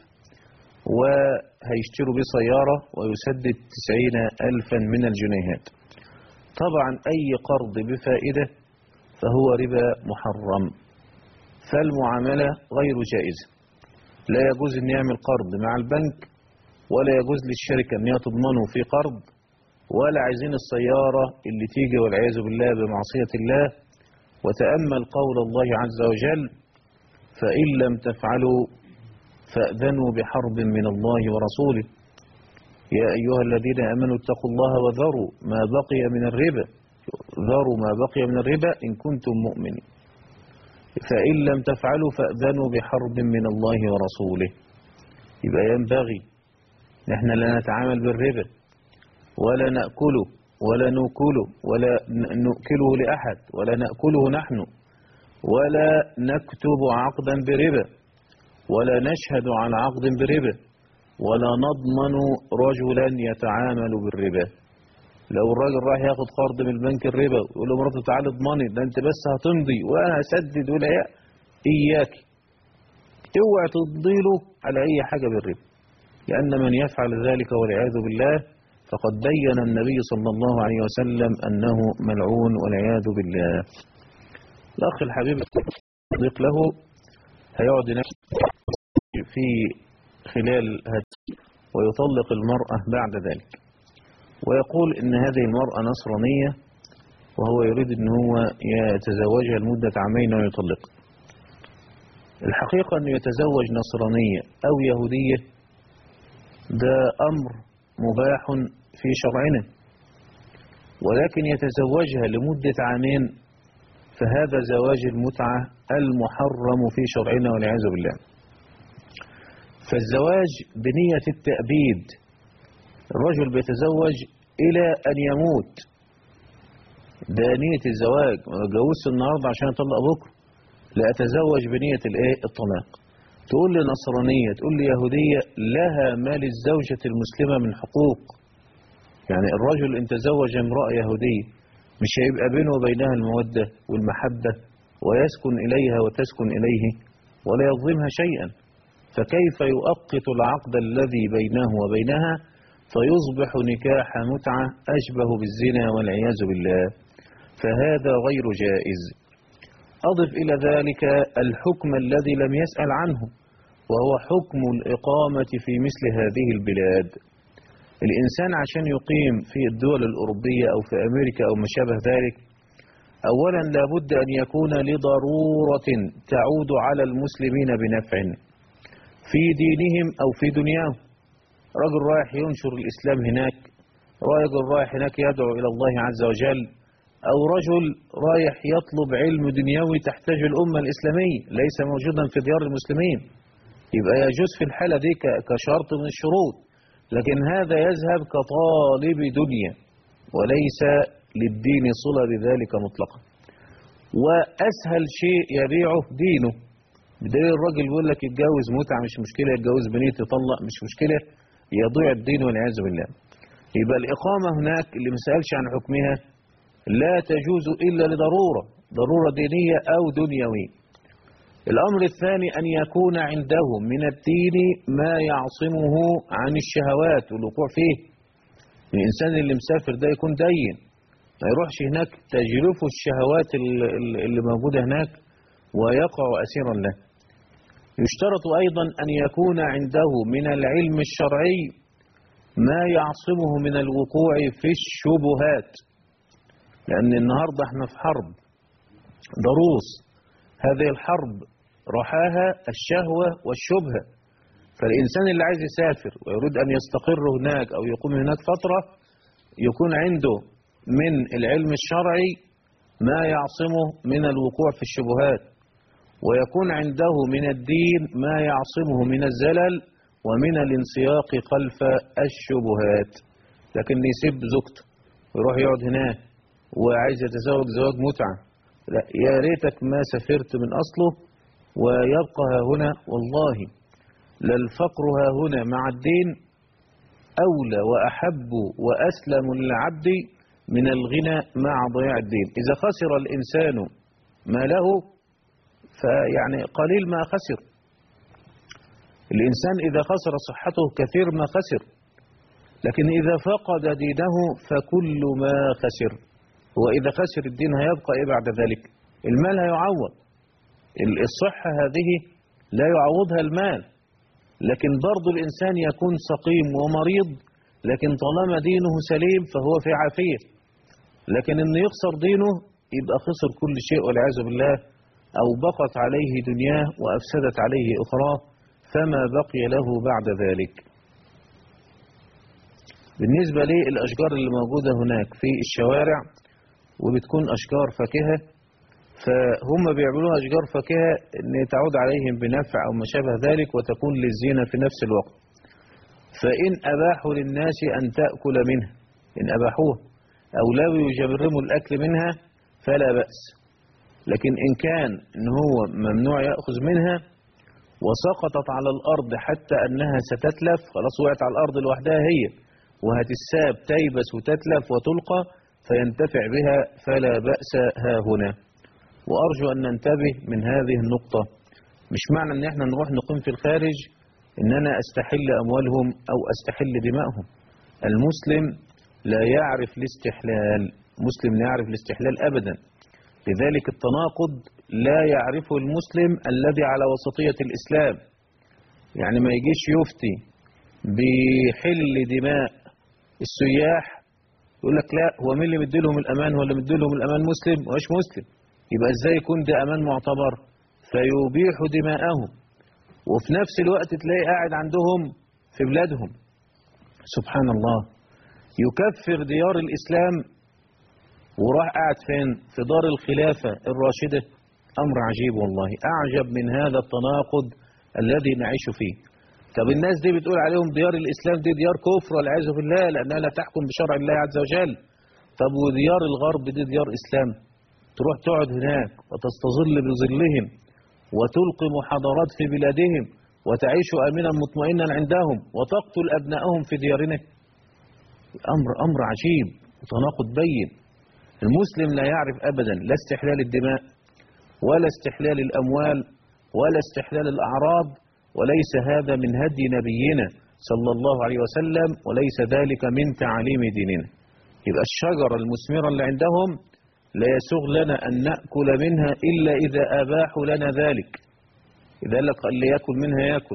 وهيشتروا بيه سيارة ويسدد تسعين ألفا من الجنيهات طبعا أي قرض بفائدة فهو ربا محرم فالمعاملة غير جائزة لا يجوز أن يعمل قرض مع البنك ولا يجوز للشركة أن تضمنه في قرض ولا عايزين السيارة اللي تيجي والعياذ بالله بمعصية الله وتأمل قول الله عز وجل فإن لم تفعلوا فأذنوا بحرب من الله ورسوله يا أيها الذين أمنوا اتقوا الله وذروا ما بقي من الربا ذروا ما بقي من الربا إن كنتم مؤمنين فإن لم تفعلوا فأذنوا بحرب من الله ورسوله يبقى ينبغي نحن لا نتعامل بالربا ولا نأكله ولا نوكله ولا نؤكله لأحد ولا نأكله نحن ولا نكتب عقدا بربا ولا نشهد على عقد بربا ولا نضمن رجلا يتعامل بالربا لو الراجل راح ياخد قرض من البنك الربا يقول له مراته تعالى اضمني ده انت بس هتمضي وانا هسدد ولا يا اياك اوعى تضيله على أي حاجة بالربا لأن من يفعل ذلك والعياذ بالله فقد بين النبي صلى الله عليه وسلم أنه ملعون والعياذ بالله الأخ الحبيب صديق له هيقعد ينفس في خلال هذا ويطلق المرأة بعد ذلك ويقول إن هذه المرأة نصرانية وهو يريد أن هو يتزوجها لمدة عامين ويطلقها الحقيقة أنه يتزوج نصرانية أو يهودية ده أمر مباح في شرعنا ولكن يتزوجها لمدة عامين فهذا زواج المتعة المحرم في شرعنا والعياذ بالله فالزواج بنية التأبيد الرجل بيتزوج إلى أن يموت ده نية الزواج ما اتجوزش النهاردة عشان أطلق بكرة لا أتزوج بنية الإيه الطلاق تقول لي نصرانية تقول لي يهودية لها ما للزوجة المسلمة من حقوق يعني الرجل إن تزوج امرأة يهودية مش هيبقى بينه وبينها المودة والمحبة ويسكن إليها وتسكن إليه ولا يظلمها شيئا فكيف يؤقت العقد الذي بينه وبينها فيصبح نكاح متعة أشبه بالزنا والعياذ بالله فهذا غير جائز أضف إلى ذلك الحكم الذي لم يسأل عنه وهو حكم الإقامة في مثل هذه البلاد الإنسان عشان يقيم في الدول الأوروبية أو في أمريكا أو ما شابه ذلك أولا لابد أن يكون لضرورة تعود على المسلمين بنفع في دينهم أو في دنياهم رجل رايح ينشر الإسلام هناك رجل رايح هناك يدعو إلى الله عز وجل أو رجل رايح يطلب علم دنيوي تحتاج الأمة الإسلامية ليس موجودا في ديار المسلمين يبقى يجوز في الحالة دي كشرط من الشروط لكن هذا يذهب كطالب دنيا وليس للدين صلة بذلك مطلقا وأسهل شيء يبيعه دينه بدليل الراجل بيقول لك يتجوز متعة مش مشكلة يتجوز بنية يطلق مش مشكلة يضيع الدين والعياذ بالله يبقى الإقامة هناك اللي ما سألش عن حكمها لا تجوز إلا لضرورة ضرورة دينية أو دنيوية الأمر الثاني أن يكون عنده من الدين ما يعصمه عن الشهوات والوقوع فيه الإنسان اللي مسافر ده يكون دين ما يروحش هناك تجرفه الشهوات اللي موجودة هناك ويقع أسيرا له يشترط أيضا أن يكون عنده من العلم الشرعي ما يعصمه من الوقوع في الشبهات لأن النهاردة احنا في حرب ضروس هذه الحرب رحاها الشهوة والشبهة فالإنسان اللي عايز يسافر ويريد أن يستقر هناك أو يقوم هناك فترة يكون عنده من العلم الشرعي ما يعصمه من الوقوع في الشبهات ويكون عنده من الدين ما يعصمه من الزلل ومن الانسياق خلف الشبهات لكن يسيب زوجته ويروح يقعد هناك وعايز يتزوج زواج متعة لا يا ريتك ما سافرت من أصله ويبقى ها هنا والله للفقر ها هنا مع الدين أولى وأحب وأسلم للعبد من الغنى مع ضياع الدين إذا خسر الإنسان ما له فيعني قليل ما خسر الإنسان إذا خسر صحته كثير ما خسر لكن إذا فقد دينه فكل ما خسر وإذا خسر الدين هيبقى إيه بعد ذلك المال هيعوض الصحة هذه لا يعوضها المال لكن برضو الإنسان يكون سقيم ومريض لكن طالما دينه سليم فهو في عافية لكن إن يخسر دينه يبقى خسر كل شيء والعياذ بالله أو بقت عليه دنياه وأفسدت عليه أخراه فما بقي له بعد ذلك بالنسبة للأشجار اللي موجودة هناك في الشوارع وبتكون أشجار فاكهة فهم بيعملوها أشجار فاكهة أن تعود عليهم بنفع أو ما شابه ذلك وتكون للزينة في نفس الوقت فإن أباحوا للناس أن تأكل منها إن أباحوها أو لو يجرموا الأكل منها فلا بأس لكن إن كان إن هو ممنوع يأخذ منها وسقطت على الأرض حتى أنها ستتلف خلاص وقعت على الأرض لوحدها هي وهتساب تيبس وتتلف وتلقى فينتفع بها فلا بأس ها هنا وأرجو أن ننتبه من هذه النقطة مش معنى ان احنا نروح نقيم في الخارج ان انا استحل اموالهم او استحل دمائهم المسلم لا يعرف الاستحلال مسلم لا يعرف الاستحلال ابدا لذلك التناقض لا يعرفه المسلم الذي على وسطية الاسلام يعني ما يجيش يفتي بحل دماء السياح يقول لك لا هو مين اللي مديلهم الامان ولا مديلهم الامان مسلم مش مسلم يبقى ازاي يكون ده امان معتبر فيبيح دماءهم وفي نفس الوقت تلاقي قاعد عندهم في بلادهم سبحان الله يكفر ديار الإسلام وراح قاعد فين في دار الخلافة الراشدة أمر عجيب والله أعجب من هذا التناقض الذي نعيش فيه طب الناس دي بتقول عليهم ديار الإسلام دي ديار كفر والعياذ بالله لأنها لا تحكم بشرع الله عز وجل طب وديار الغرب دي ديار إسلام تروح تقعد هناك وتستظل بظلهم وتلقي محاضرات في بلادهم وتعيش آمنا مطمئنا عندهم وتقتل أبنائهم في ديارنا أمر أمر عجيب وتناقض بين المسلم لا يعرف أبدا لا استحلال الدماء ولا استحلال الأموال ولا استحلال الأعراض وليس هذا من هدي نبينا صلى الله عليه وسلم وليس ذلك من تعاليم ديننا يبقى الشجرة المثمرة اللي عندهم لا يسوغ لنا أن نأكل منها إلا إذا أباحوا لنا ذلك إذا لك اللي يأكل منها يأكل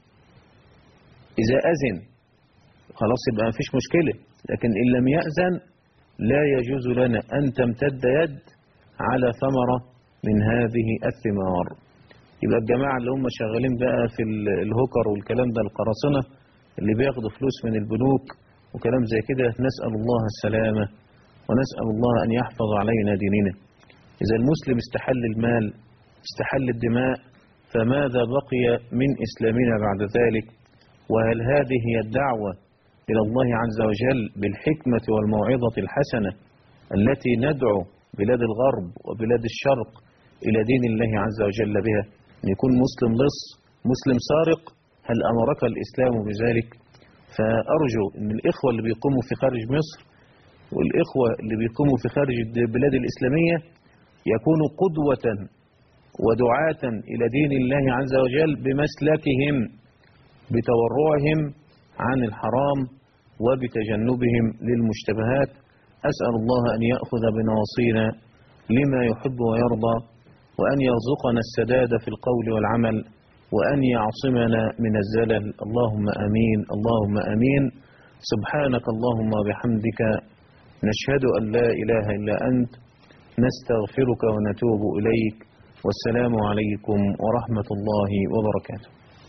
إذا أذن خلاص يبقى مفيش مشكلة لكن إن لم يأذن لا يجوز لنا أن تمتد يد على ثمرة من هذه الثمار يبقى الجماعة اللي هم شغالين بقى في الهوكر والكلام ده القراصنة اللي بياخدوا فلوس من البنوك وكلام زي كده نسأل الله السلامة ونسأل الله أن يحفظ علينا ديننا إذا المسلم استحل المال استحل الدماء فماذا بقي من إسلامنا بعد ذلك وهل هذه هي الدعوة إلى الله عز وجل بالحكمة والموعظة الحسنة التي ندعو بلاد الغرب وبلاد الشرق إلى دين الله عز وجل بها أن يكون مسلم لص مسلم سارق هل أمرك الإسلام بذلك فأرجو أن الإخوة اللي بيقوموا في خارج مصر والإخوة اللي بيقوموا في خارج البلاد الإسلامية يكونوا قدوة ودعاة إلى دين الله عز وجل بمسلكهم بتورعهم عن الحرام وبتجنبهم للمشتبهات أسأل الله أن يأخذ بنواصينا لما يحب ويرضى وأن يرزقنا السداد في القول والعمل وأن يعصمنا من الزلل اللهم أمين اللهم أمين سبحانك اللهم وبحمدك نشهد أن لا إله إلا أنت نستغفرك ونتوب إليك والسلام عليكم ورحمة الله وبركاته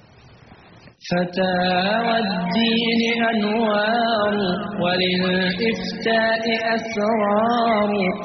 فتاوى الدين أنوار وللإفتاء أسرار